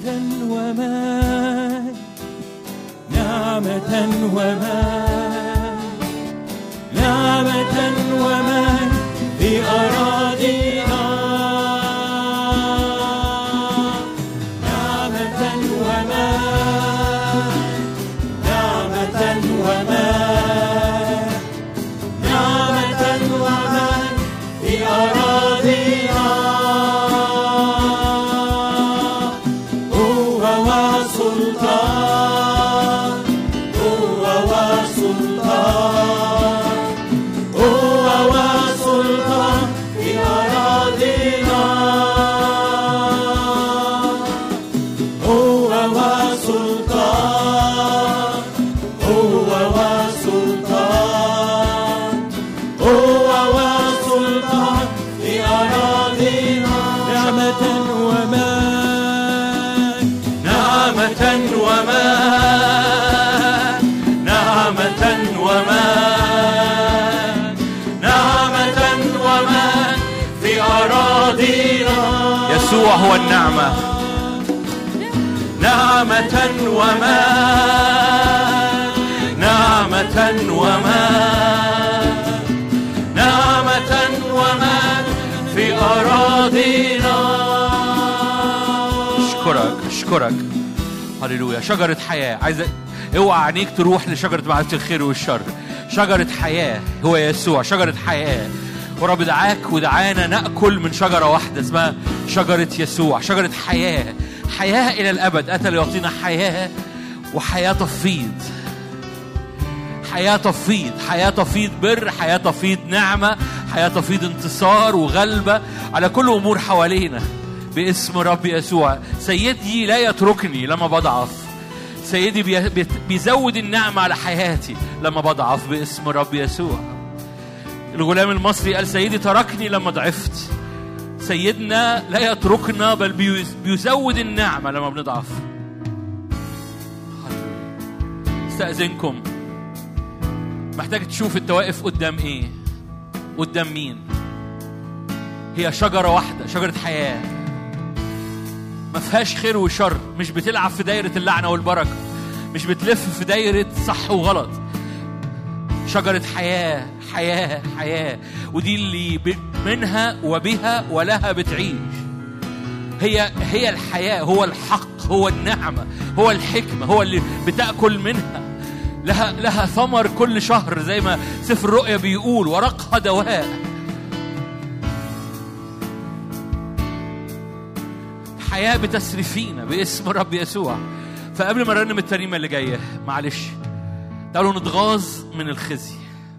وما نعمة وما نعمة وما في أراضينا نعمة وما نعمة وما نعمة وما في أراضينا هو وسلطان هو وسلطان هو وسلطان في أراضينا هو وسلطان هو وسلطان هو وسلطان في أراضينا نعمة وما نعمة وما نعمة وما نعمة وما في أراضينا يسوع هو النعمة نعمة وما نعمة وما نعمة وما في أراضينا أشكرك أشكرك هللويا شجرة حياة عايز اوعى عينيك تروح لشجرة معرفة الخير والشر شجرة حياة هو يسوع شجرة حياة ورب دعاك ودعانا نأكل من شجرة واحدة اسمها شجرة يسوع شجرة حياة حياة إلى الأبد أتى ليعطينا حياة وحياة تفيض حياة تفيض حياة تفيض بر حياة تفيض نعمة حياة تفيض انتصار وغلبة على كل أمور حوالينا باسم رب يسوع سيدي لا يتركني لما بضعف سيدي بي- بي- بيزود النعمة على حياتي لما بضعف باسم رب يسوع الغلام المصري قال سيدي تركني لما ضعفت سيدنا لا يتركنا بل بيز- بيزود النعمة لما بنضعف استأذنكم محتاج تشوف انت واقف قدام ايه قدام مين هي شجرة واحدة شجرة حياة ما فيهاش خير وشر مش بتلعب في دايرة اللعنة والبركة مش بتلف في دايرة صح وغلط شجرة حياة حياة حياة ودي اللي ب- منها وبها ولها بتعيش هي هي الحياة هو الحق هو النعمة هو الحكمة هو اللي بتأكل منها لها لها ثمر كل شهر زي ما سفر الرؤيا بيقول ورقها دواء حياة بتسري فينا باسم رب يسوع فقبل ما نرنم الترنيمة اللي جاية معلش تعالوا نتغاظ من الخزي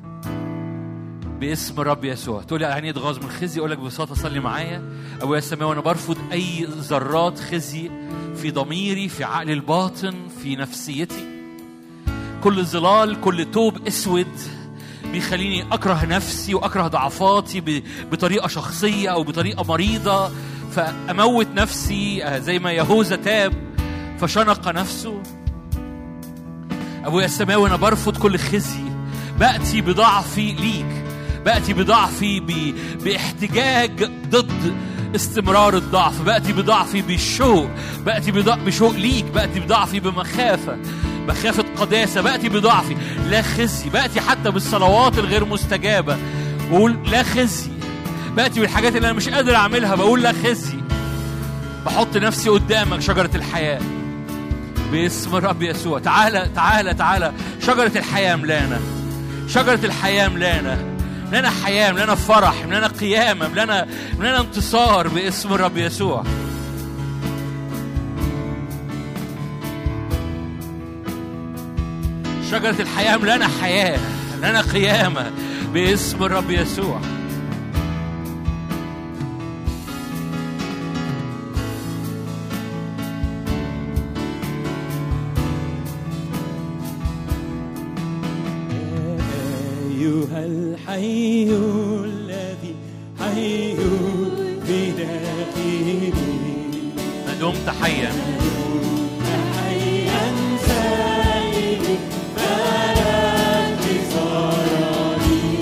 باسم رب يسوع تقول لي يعني ايه اتغاظ من الخزي اقول لك ببساطه صلي معايا ابويا السماوي انا برفض اي ذرات خزي في ضميري في عقلي الباطن في نفسيتي كل ظلال كل توب اسود بيخليني اكره نفسي واكره ضعفاتي ب- بطريقه شخصيه او بطريقه مريضه فاموت نفسي آه، زي ما يهوذا تاب فشنق نفسه ابويا السماوي انا برفض كل خزي باتي بضعفي ليك باتي بضعفي ب... باحتجاج ضد استمرار الضعف باتي بضعفي بالشوق باتي بضع... بشوق ليك باتي بضعفي بمخافه مخافه قداسه باتي بضعفي لا خزي باتي حتى بالصلوات الغير مستجابه بقول لا خزي باتي بالحاجات اللي انا مش قادر اعملها بقول لا خزي بحط نفسي قدامك شجره الحياه باسم الرب يسوع تعالى تعالى تعالى شجرة الحياة ملانا شجرة الحياة ملانا ملانا حياة ملانا فرح ملانا قيامة ملانا ملانا انتصار باسم الرب يسوع شجرة الحياة ملانا حياة ملانا قيامة باسم الرب يسوع أيها الحي الذي حي بداخلي ما دمت حيا حيا سيدي فلا انتصار لي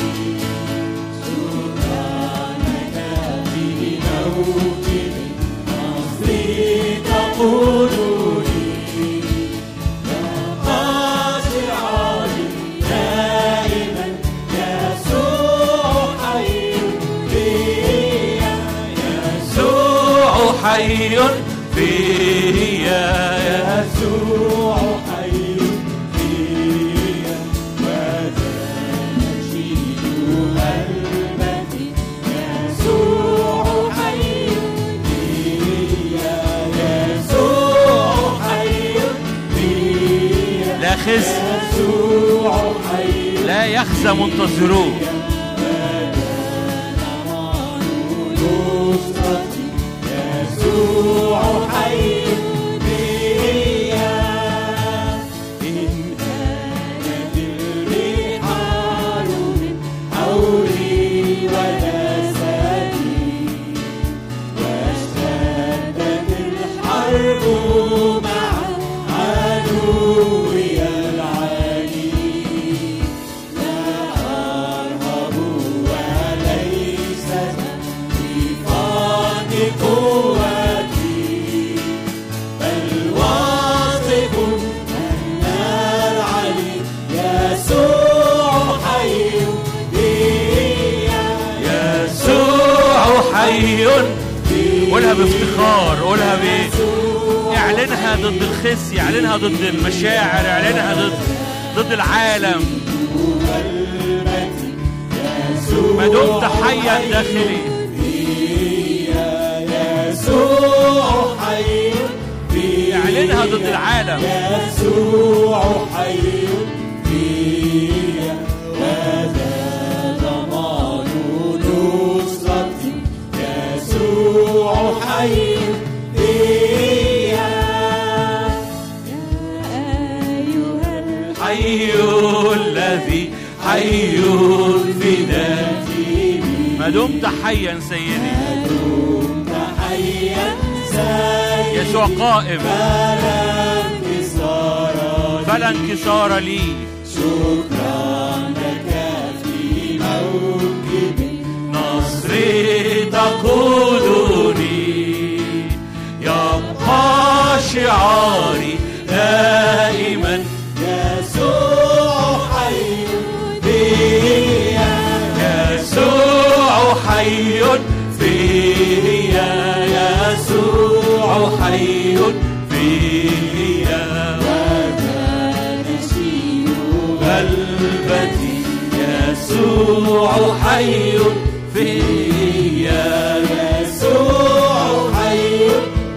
سلطانك في موت نصري تقول حي فيا يسوع حي فيا وتنشيد قلبتي يسوع حي فيا يسوع حي فيا لا خزي يسوع حي لا يخزى منتظروه نصرتي يسوع حي فيا إن كانت الرحال من حولي ونساني واشتدت الحرب مع عدوي العنيد لا أرهب وليس بفضل قوتي بل واثق أن العلي يسوع حي فيا يسوع حي قولها بافتخار قولها ب اعلنها ضد الخزي اعلنها ضد المشاعر اعلنها ضد ضد العالم ما دمت حيا داخلي يسوع حي فيا اعلنها ضد العالم يسوع حي فيا هذا ضمان نصرتي يسوع حي فيا أيها حي الذي حي في ذاتي ما دمت حيا سيدي دمت حيا سيد يسوع قائم فلا انكسار فلا انكسار لي شكرا لك في موكب نصري تقودني يبقى شعاري دائما يسوع حي فيا يسوع حي فيا يسوع حي فيا ونشيد قلبتي يسوع حي فيا يسوع حي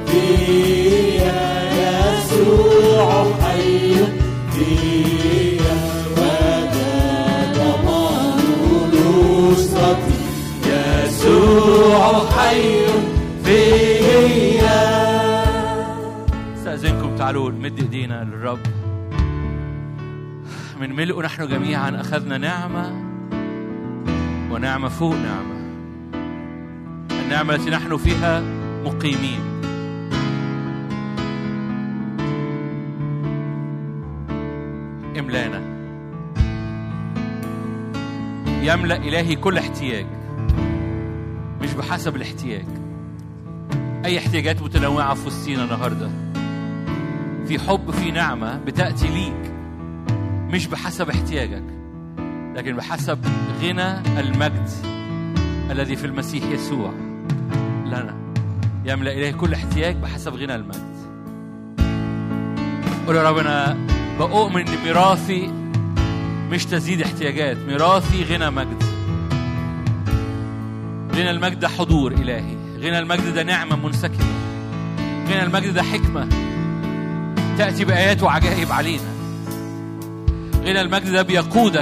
فيا يسوع حي فيا وذا ضمان نصرتي يسوع حي فيا استأذنكم تعالوا نمد ايدينا للرب من ملئه نحن جميعا أخذنا نعمة ونعمة فوق نعمة النعمة التي نحن فيها مقيمين املانا يملأ إلهي كل احتياج مش بحسب الاحتياج أي احتياجات متنوعة في وسطينا النهاردة في حب في نعمة بتأتي ليك مش بحسب احتياجك لكن بحسب غنى المجد الذي في المسيح يسوع لنا يملأ إليه كل احتياج بحسب غنى المجد قول يا رب أنا بؤمن إن ميراثي مش تزيد احتياجات ميراثي غنى مجد غنى المجد ده حضور إلهي غنى المجد ده نعمة منسكبة غنى المجد ده حكمة تأتي بآيات وعجائب علينا غنى المجد ده بيقودك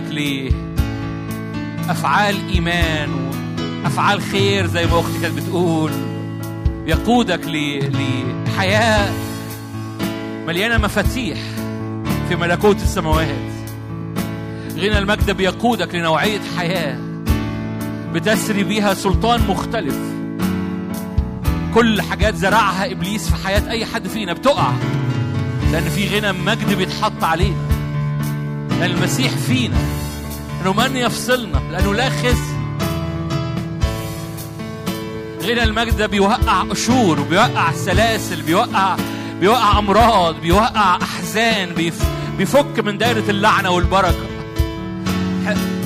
لأفعال إيمان وأفعال خير زي ما أختي كانت بتقول يقودك ل- لحياة مليانة مفاتيح في ملكوت السماوات غنى المجد بيقودك لنوعية حياة بتسري بيها سلطان مختلف كل حاجات زرعها إبليس في حياة أي حد فينا بتقع لأن في غنى مجد بيتحط علينا لأن المسيح فينا أنه من يفصلنا لأنه لا خزي غنى المجد ده بيوقع قشور وبيوقع سلاسل بيوقع بيوقع أمراض بيوقع أحزان بيف بيفك من دائرة اللعنة والبركة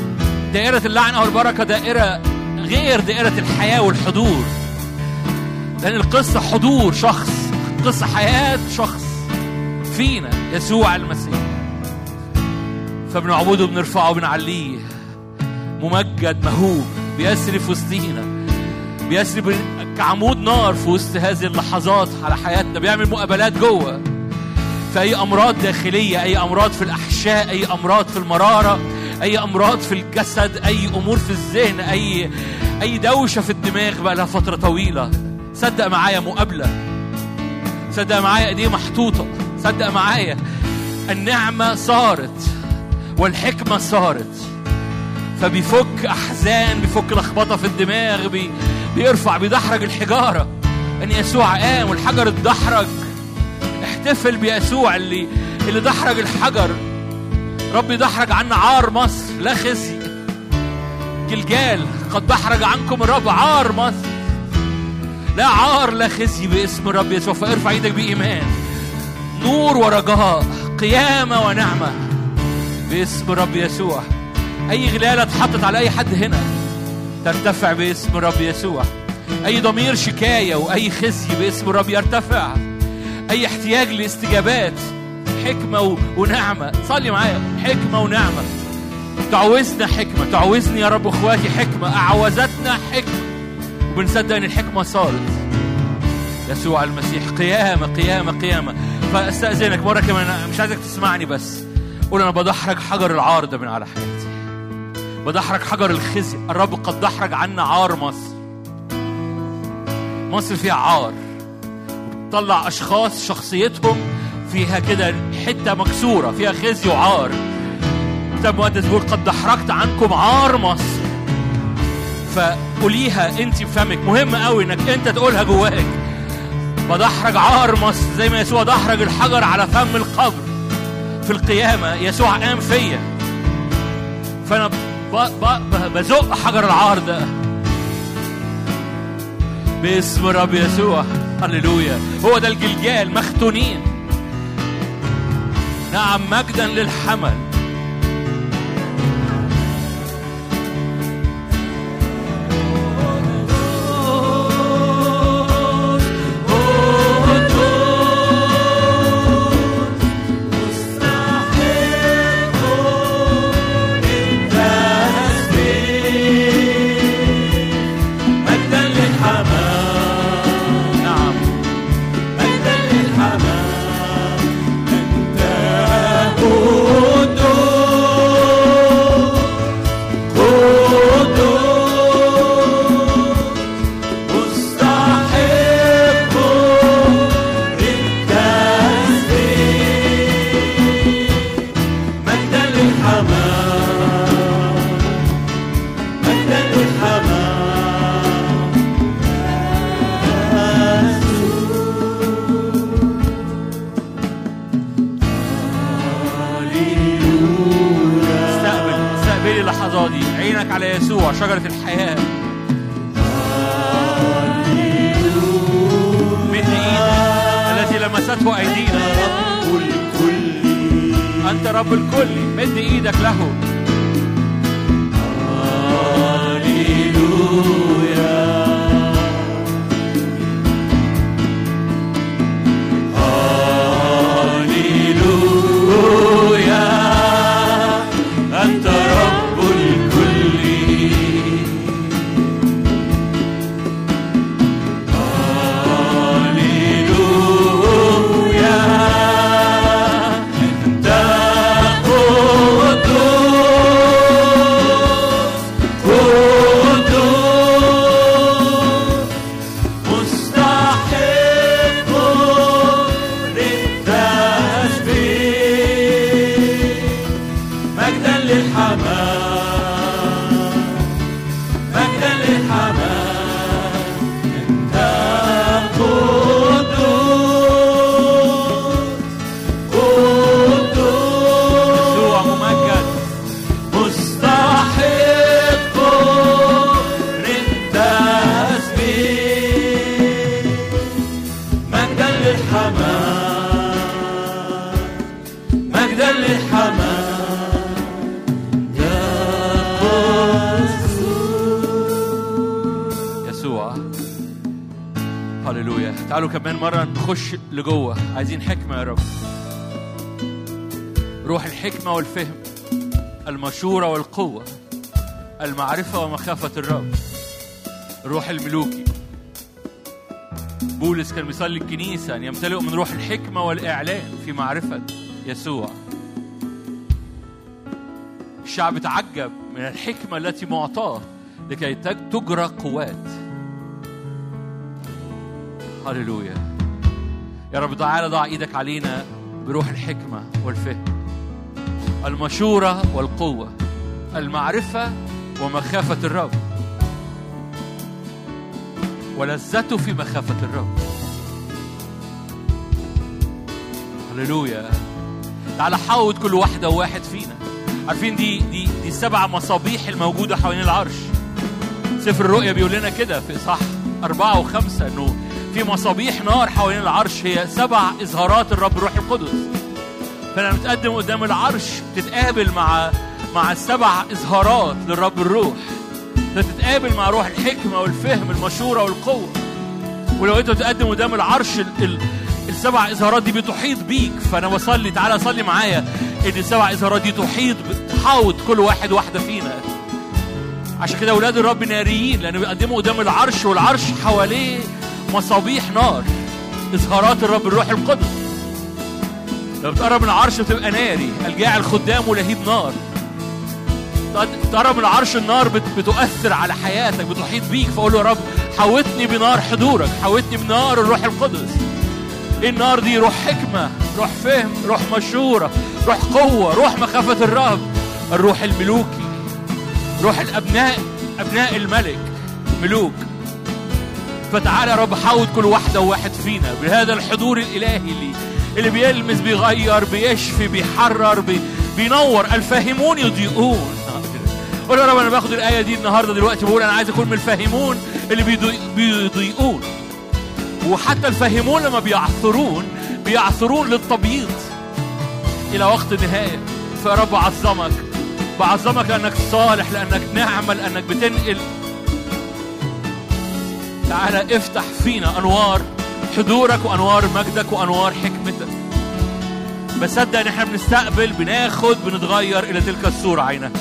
دائرة اللعنة والبركة دائرة غير دائرة الحياة والحضور لأن القصة حضور شخص قصة حياة شخص فينا يسوع المسيح فبنعبده بنرفعه بنعليه ممجد مهوب بيسري في وسطينا بيسري ب- كعمود نار في وسط هذه اللحظات على حياتنا بيعمل مقابلات جوه في أي أمراض داخلية أي أمراض في الأحشاء أي أمراض في المرارة أي أمراض في الجسد أي أمور في الذهن أي أي دوشة في الدماغ بقى لها فترة طويلة صدق معايا مقابلة صدق معايا ايديه محطوطة صدق معايا النعمة صارت والحكمة صارت فبيفك أحزان بيفك لخبطة في الدماغ بي بيرفع بيدحرج الحجارة أن يسوع قام والحجر اتدحرج احتفل بيسوع اللي اللي دحرج الحجر رب يدحرج عنا عار مصر لا خزي جلجال قد دحرج عنكم الرب عار مصر لا عار لا خزي باسم الرب يسوع فارفع ايدك بإيمان نور ورجاء قيامة ونعمة باسم الرب يسوع أي غلالة اتحطت على أي حد هنا ترتفع باسم الرب يسوع أي ضمير شكاية وأي خزي باسم الرب يرتفع أي احتياج لاستجابات حكمة و- ونعمة صلي معايا حكمة ونعمة تعوزنا حكمة تعوزني يا رب اخواتي حكمة أعوزتنا حكمة وبنصدق ان الحكمة صارت يسوع المسيح قيامة قيامة قيامة فاستأذنك مرة كمان أنا مش عايزك تسمعني بس قول أنا بدحرج حجر العار ده من على حياتي بدحرج حجر الخزي الرب قد دحرج عنا عار مصر مصر فيها عار طلع أشخاص شخصيتهم فيها كده حتة مكسورة فيها خزي وعار كتاب مقدس بيقول قد دحرجت عنكم عار مصر فقوليها انت بفمك مهم قوي انك انت تقولها جواك بدحرج عار مصر زي ما يسوع دحرج الحجر على فم القبر في القيامة يسوع قام فيا فأنا ب... ب... ب... بزق حجر العار ده باسم الرب يسوع هللويا هو ده الجلجال مختونين نعم مجدا للحمل مجدا للحمام نعم مجدا للحمام أنت قدوس قدوس مستحق للتسبيح مجدا للحمام مجدا للحمام استقبل استقبلي اللحظات دي عينك على يسوع شجرة الحياة مد ايدك الذي لمسته ايدينا انت رب الكل مد ايدك له هللويا أنت رب الكل هللويا أنت قدوس قدوس مستحق للتسبيح مجدا للحمام مجدا للحمام انت قدوس قدوس يسوع ممجد مستحق للتسبيح مجدا للحمام مجدا للحمام يا يسوع هللويا تعالوا كمان مرة نخش لجوه عايزين حكمة يا رب روح الحكمة والفهم المشورة والقوة المعرفة ومخافة الرب الروح الملوكي بولس كان بيصلي الكنيسة أن يمتلئوا من روح الحكمة والإعلان في معرفة يسوع الشعب تعجب من الحكمة التي معطاه لكي تج- تجرى قوات هللويا يا رب تعالى ضع ايدك علينا بروح الحكمة والفهم المشورة والقوة المعرفة ومخافة الرب ولذته في مخافة الرب هللويا تعالى حوط كل واحدة وواحد فينا عارفين دي دي دي سبع مصابيح الموجودة حوالين العرش سفر الرؤيا بيقول لنا كده في إصحاح أربعة وخمسة إنه في مصابيح نار حوالين العرش هي سبع إظهارات الرب الروح القدس فلما بتقدم قدام العرش بتتقابل مع مع السبع إظهارات للرب الروح فتتقابل مع روح الحكمة والفهم المشورة والقوة ولو انت بتقدم قدام العرش ال ال السبع اظهارات دي بتحيط بيك فانا بصلي تعالى صلي معايا ان السبع اظهارات دي تحيط تحاوط كل واحد واحده فينا عشان كده اولاد الرب ناريين لانه بيقدموا قدام العرش والعرش حواليه مصابيح نار اظهارات الرب الروح القدس لو بتقرب من العرش بتبقى ناري الجاعل خدامه لهيب نار تقرب من عرش النار بت- بتؤثر على حياتك بتحيط بيك فقول له يا رب حوطني بنار حضورك حوطني بنار الروح القدس ايه النار دي روح حكمة روح فهم روح مشورة روح قوة روح مخافة الرب الروح الملوكي روح الأبناء أبناء الملك ملوك فتعالى يا رب حاول كل واحدة وواحد فينا بهذا الحضور الإلهي اللي اللي بيلمس بيغير بيشفي بيحرر بي بينور الفاهمون يضيئون قول يا رب انا باخد الايه دي النهارده دلوقتي بقول انا عايز اكون من الفاهمون اللي بيضي- بيضيئون وحتى الفاهمون لما بيعثرون بيعثرون للتبييض الى وقت النهايه فيا رب اعظمك بعظمك لانك صالح لانك نعمه لانك بتنقل تعالى افتح فينا انوار حضورك وانوار مجدك وانوار حكمتك بصدق ان احنا بنستقبل بناخد بنتغير الى تلك الصوره عينها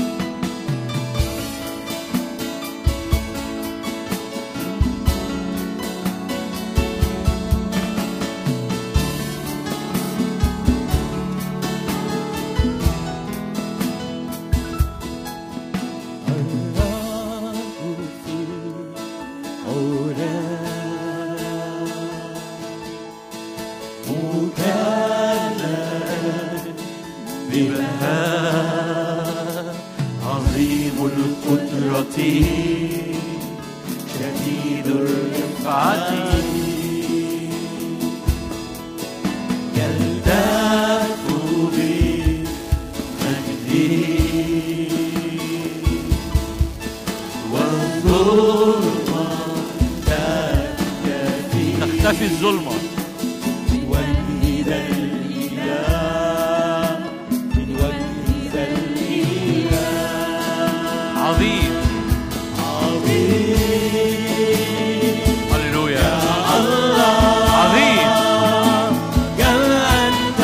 عظيم القدرة شديد الرفعة يلتف بمجده والظلمة تكتفي تختفي الظلمه من وجه ذا الإله من وجه ذا الإله عظيم عظيم هللويا عظيم كم أنت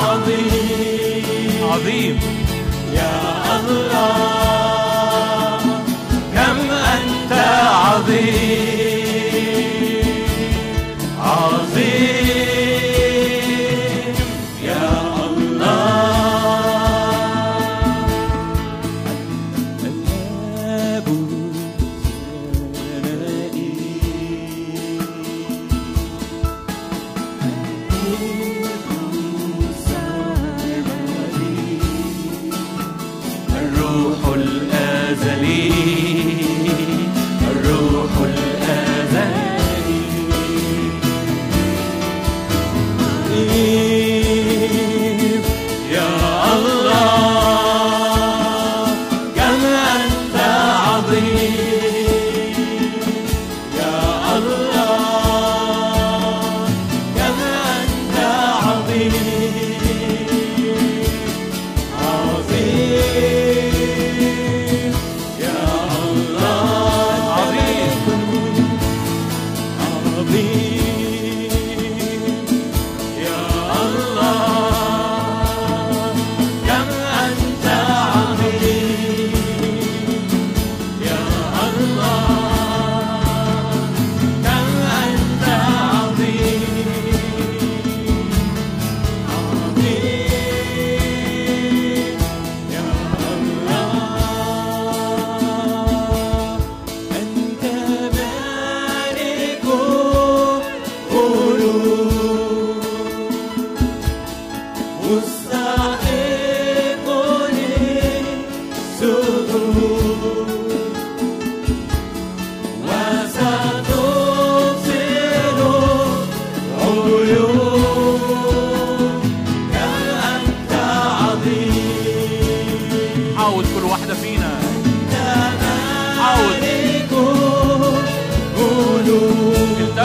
عظيم عظيم يا الله كم أنت عظيم عظيم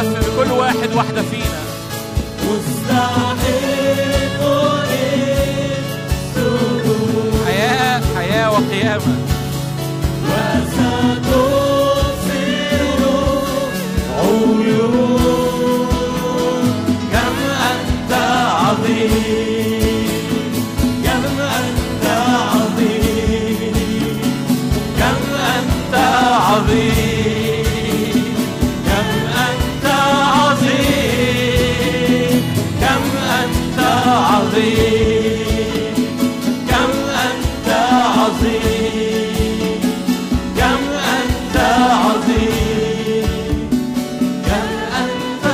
في كل واحد واحدة فينا مستحق السجود حياة حياة وقيامة وستبصر عيون كم أنت عظيم كم أنت عظيم كم أنت عظيم كم أنت عظيم كم أنت عظيم كم أنت عظيم كم أنت عظيم كم أنت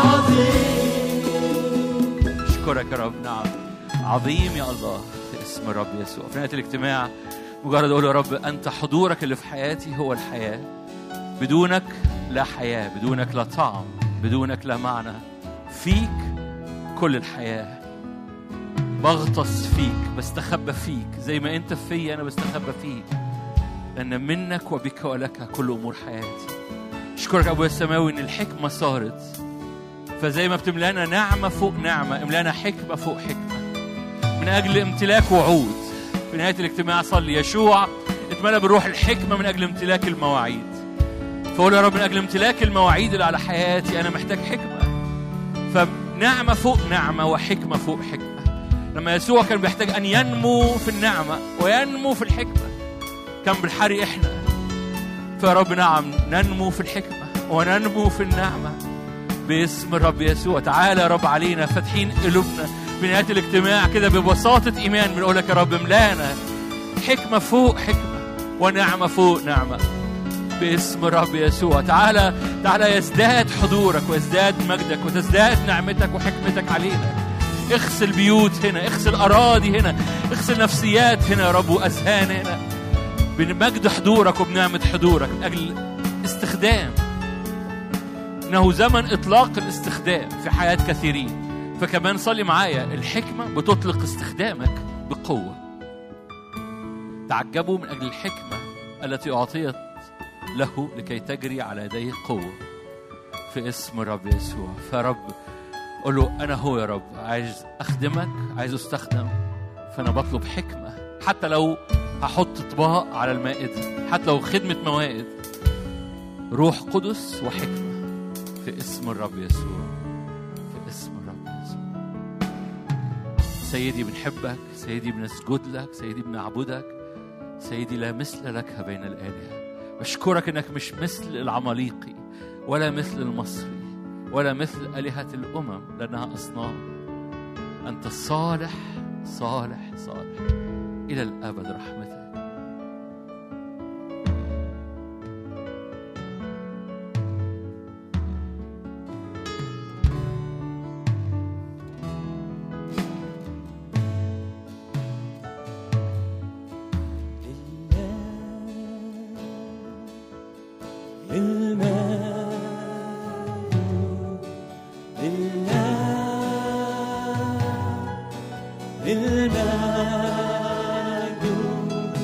عظيم أشكرك يا رب نعم عظيم يا الله في اسم الرب يسوع في نهاية الاجتماع مجرد أقول يا رب أنت حضورك اللي في حياتي هو الحياة بدونك لا حياة بدونك لا طعم بدونك لا معنى فيك كل الحياة بغطس فيك بستخبى فيك زي ما أنت في أنا بستخبى فيك لأن منك وبك ولك كل أمور حياتي أشكرك أبويا السماوي إن الحكمة صارت فزي ما بتملانا نعمة فوق نعمة املانا حكمة فوق حكمة من أجل امتلاك وعود في نهاية الاجتماع صلي يشوع اتملى بالروح الحكمة من أجل امتلاك المواعيد فقول يا رب من أجل امتلاك المواعيد اللي على حياتي أنا محتاج حكمة فنعمة فوق نعمة وحكمة فوق حكمة لما يسوع كان بيحتاج أن ينمو في النعمة وينمو في الحكمة كان بالحري إحنا فيا رب نعم ننمو في الحكمة وننمو في النعمة باسم الرب يسوع تعالى يا رب علينا فاتحين قلوبنا في نهاية الاجتماع كده ببساطة إيمان بنقول لك يا رب ملانا حكمة فوق حكمة ونعمة فوق نعمة باسم الرب يسوع تعالى تعالى يزداد حضورك ويزداد مجدك وتزداد نعمتك وحكمتك علينا اغسل بيوت هنا اغسل أراضي هنا اغسل نفسيات هنا يا رب وأذهان هنا بمجد حضورك وبنعمة حضورك من أجل استخدام إنه زمن إطلاق الاستخدام في حياة كثيرين فكمان صلي معايا الحكمة بتطلق استخدامك بقوة تعجبوا من أجل الحكمة التي أعطيت له لكي تجري على يديه قوة في اسم الرب يسوع فرب قول له أنا هو يا رب عايز أخدمك عايز أستخدم فأنا بطلب حكمة حتى لو هحط طباق على المائدة حتى لو خدمة موائد روح قدس وحكمة في اسم الرب يسوع في اسم الرب يسوع سيدي بنحبك سيدي بنسجد لك سيدي بنعبدك سيدي لا مثل لك بين الآلهة بشكرك انك مش مثل العماليقي ولا مثل المصري ولا مثل آلهة الأمم لأنها أصنام أنت صالح صالح صالح إلى الأبد رحمتك للمجد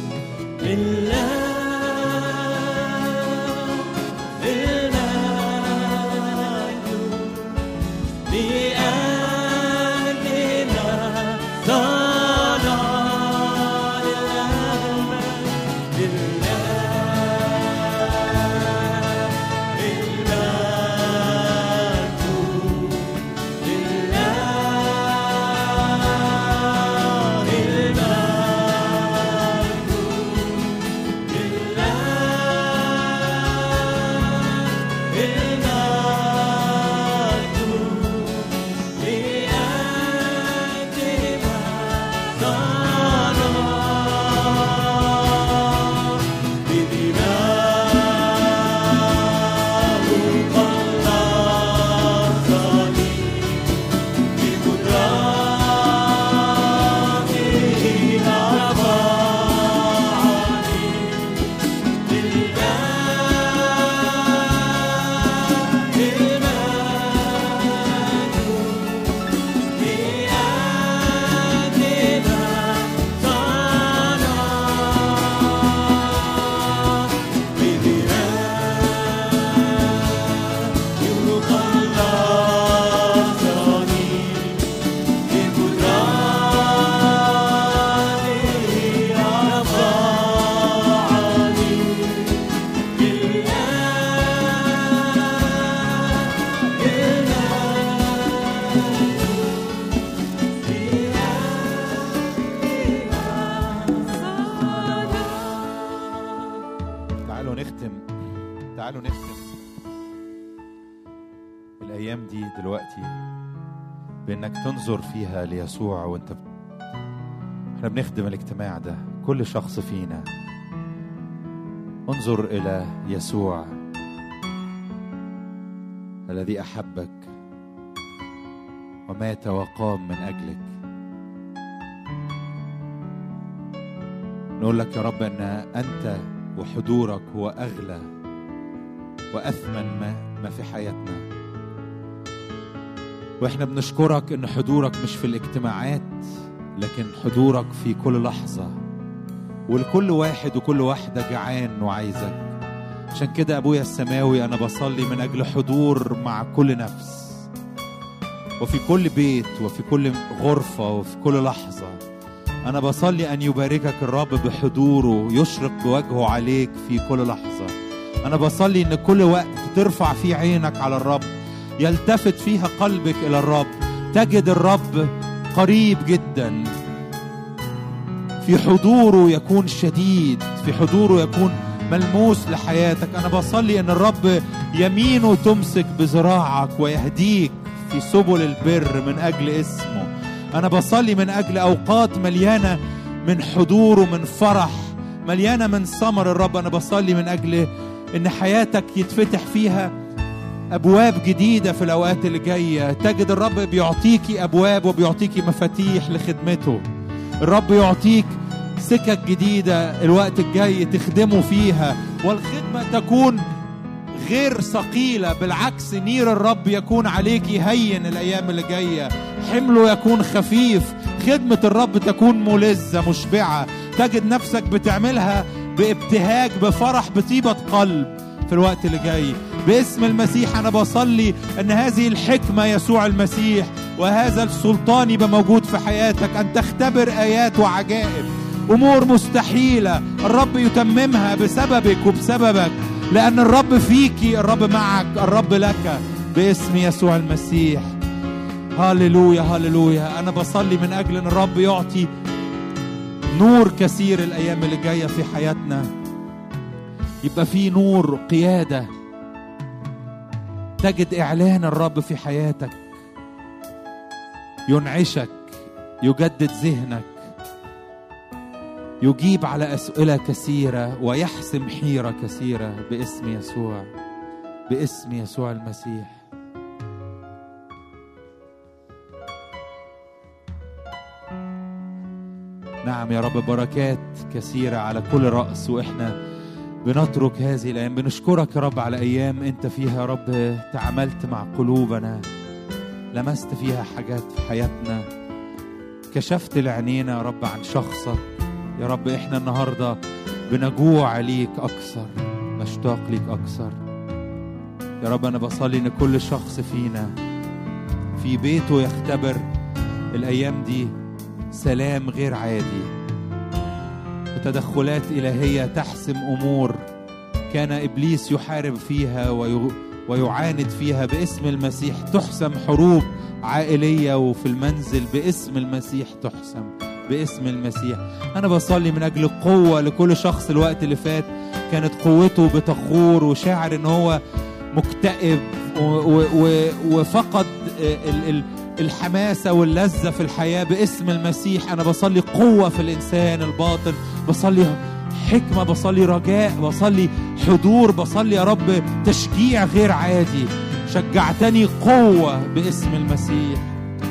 الأيام دي دلوقتي بإنك تنظر فيها ليسوع وأنت ب- احنا بنخدم الاجتماع ده كل شخص فينا انظر إلى يسوع الذي أحبك ومات وقام من أجلك نقول لك يا رب أن أنت وحضورك هو أغلى وأثمن ما, ما في حياتنا وإحنا بنشكرك أن حضورك مش في الاجتماعات لكن حضورك في كل لحظة ولكل واحد وكل واحدة جعان وعايزك عشان كده أبويا السماوي أنا بصلي من أجل حضور مع كل نفس وفي كل بيت وفي كل غرفة وفي كل لحظة أنا بصلي أن يباركك الرب بحضوره يشرق بوجهه عليك في كل لحظة أنا بصلي أن كل وقت ترفع فيه عينك على الرب يلتفت فيها قلبك إلى الرب تجد الرب قريب جدا في حضوره يكون شديد في حضوره يكون ملموس لحياتك أنا بصلي أن الرب يمينه تمسك بذراعك ويهديك في سبل البر من أجل اسمه أنا بصلي من أجل أوقات مليانة من حضور ومن فرح مليانة من ثمر الرب أنا بصلي من أجل إن حياتك يتفتح فيها أبواب جديدة في الأوقات اللي جاية تجد الرب بيعطيكي أبواب وبيعطيكي مفاتيح لخدمته الرب يعطيك سكك جديدة الوقت الجاي تخدمه فيها والخدمة تكون غير ثقيلة بالعكس نير الرب يكون عليك هين الأيام اللي جاية حمله يكون خفيف خدمة الرب تكون ملزة مشبعة تجد نفسك بتعملها بابتهاج بفرح بطيبة قلب في الوقت اللي جاي باسم المسيح أنا بصلي أن هذه الحكمة يسوع المسيح وهذا السلطان يبقى موجود في حياتك أن تختبر آيات وعجائب أمور مستحيلة الرب يتممها بسببك وبسببك لأن الرب فيكي الرب معك الرب لك باسم يسوع المسيح هاللويا هاللويا أنا بصلي من أجل أن الرب يعطي نور كثير الأيام اللي جاية في حياتنا يبقى في نور قيادة تجد إعلان الرب في حياتك ينعشك يجدد ذهنك يجيب على أسئلة كثيرة ويحسم حيرة كثيرة باسم يسوع باسم يسوع المسيح نعم يا رب بركات كثيرة على كل رأس وإحنا بنترك هذه الأيام بنشكرك يا رب على أيام أنت فيها يا رب تعاملت مع قلوبنا لمست فيها حاجات في حياتنا كشفت لعينينا يا رب عن شخصك يا رب احنا النهارده بنجوع ليك اكثر نشتاق ليك اكثر يا رب انا بصلي ان كل شخص فينا في بيته يختبر الايام دي سلام غير عادي وتدخلات الهيه تحسم امور كان ابليس يحارب فيها وي... ويعاند فيها باسم المسيح تحسم حروب عائليه وفي المنزل باسم المسيح تحسم باسم المسيح انا بصلي من اجل قوه لكل شخص الوقت اللي فات كانت قوته بتخور وشاعر ان هو مكتئب و و و وفقد ال ال الحماسة واللذة في الحياة باسم المسيح أنا بصلي قوة في الإنسان الباطن بصلي حكمة بصلي رجاء بصلي حضور بصلي يا رب تشجيع غير عادي شجعتني قوة باسم المسيح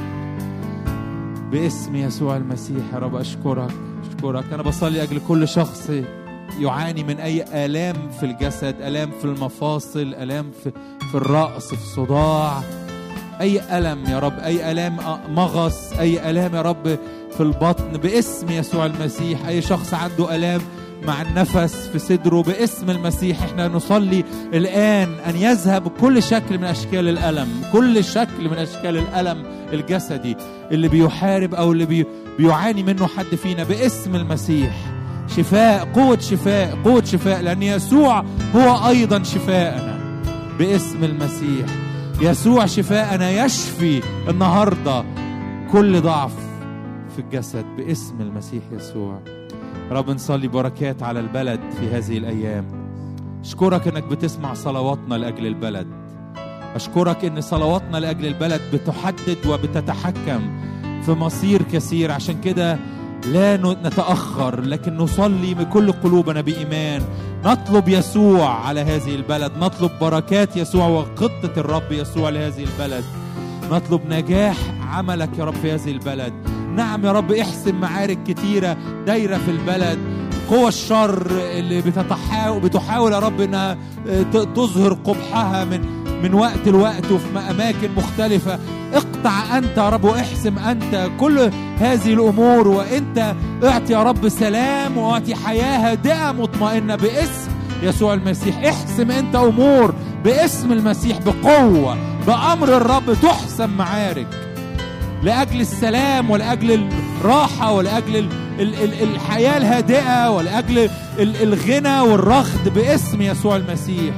باسم يسوع المسيح يا رب أشكرك أشكرك أنا بصلي أجل كل شخص يعاني من أي آلام في الجسد آلام في المفاصل آلام في, في الرأس في صداع أي ألم يا رب أي ألام مغص أي ألام يا رب في البطن باسم يسوع المسيح أي شخص عنده ألام مع النفس في صدره باسم المسيح احنا نصلي الآن أن يذهب كل شكل من أشكال الألم كل شكل من أشكال الألم الجسدي اللي بيحارب أو اللي بي بيعاني منه حد فينا باسم المسيح شفاء قوة شفاء قوة شفاء لأن يسوع هو أيضا شفاءنا باسم المسيح يسوع شفاءنا يشفي النهاردة كل ضعف في الجسد باسم المسيح يسوع رب نصلي بركات على البلد في هذه الأيام أشكرك أنك بتسمع صلواتنا لأجل البلد أشكرك إن صلواتنا لأجل البلد بتحدد وبتتحكم في مصير كثير عشان كده لا ن- نتأخر لكن نصلي بكل قلوبنا بإيمان نطلب يسوع على هذه البلد نطلب بركات يسوع وخطة الرب يسوع لهذه البلد نطلب نجاح عملك يا رب في هذه البلد نعم يا رب احسم معارك كتيرة دايرة في البلد قوى الشر اللي بتتحاول بتحاول يا رب انها آه، ت- تظهر قبحها من من وقت لوقت وفي اماكن مختلفه اقطع انت يا رب واحسم انت كل هذه الامور وانت اعطي يا رب سلام واعطي حياه هادئه مطمئنه باسم يسوع المسيح احسم انت امور باسم المسيح بقوه بامر الرب تحسم معارك لاجل السلام ولاجل الراحه ولاجل ال- ال- ال- الحياه الهادئه ولاجل ال- الغنى والرغد باسم يسوع المسيح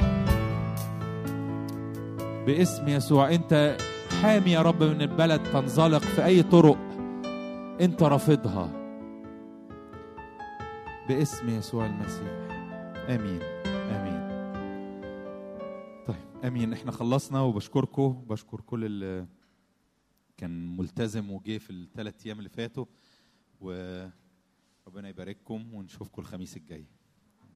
باسم يسوع انت حامي يا رب من البلد تنزلق في اي طرق انت رافضها باسم يسوع المسيح امين امين طيب امين احنا خلصنا وبشكركم بشكر كل اللي كان ملتزم وجه في الثلاث ايام اللي فاتوا وربنا يبارككم ونشوفكم الخميس الجاي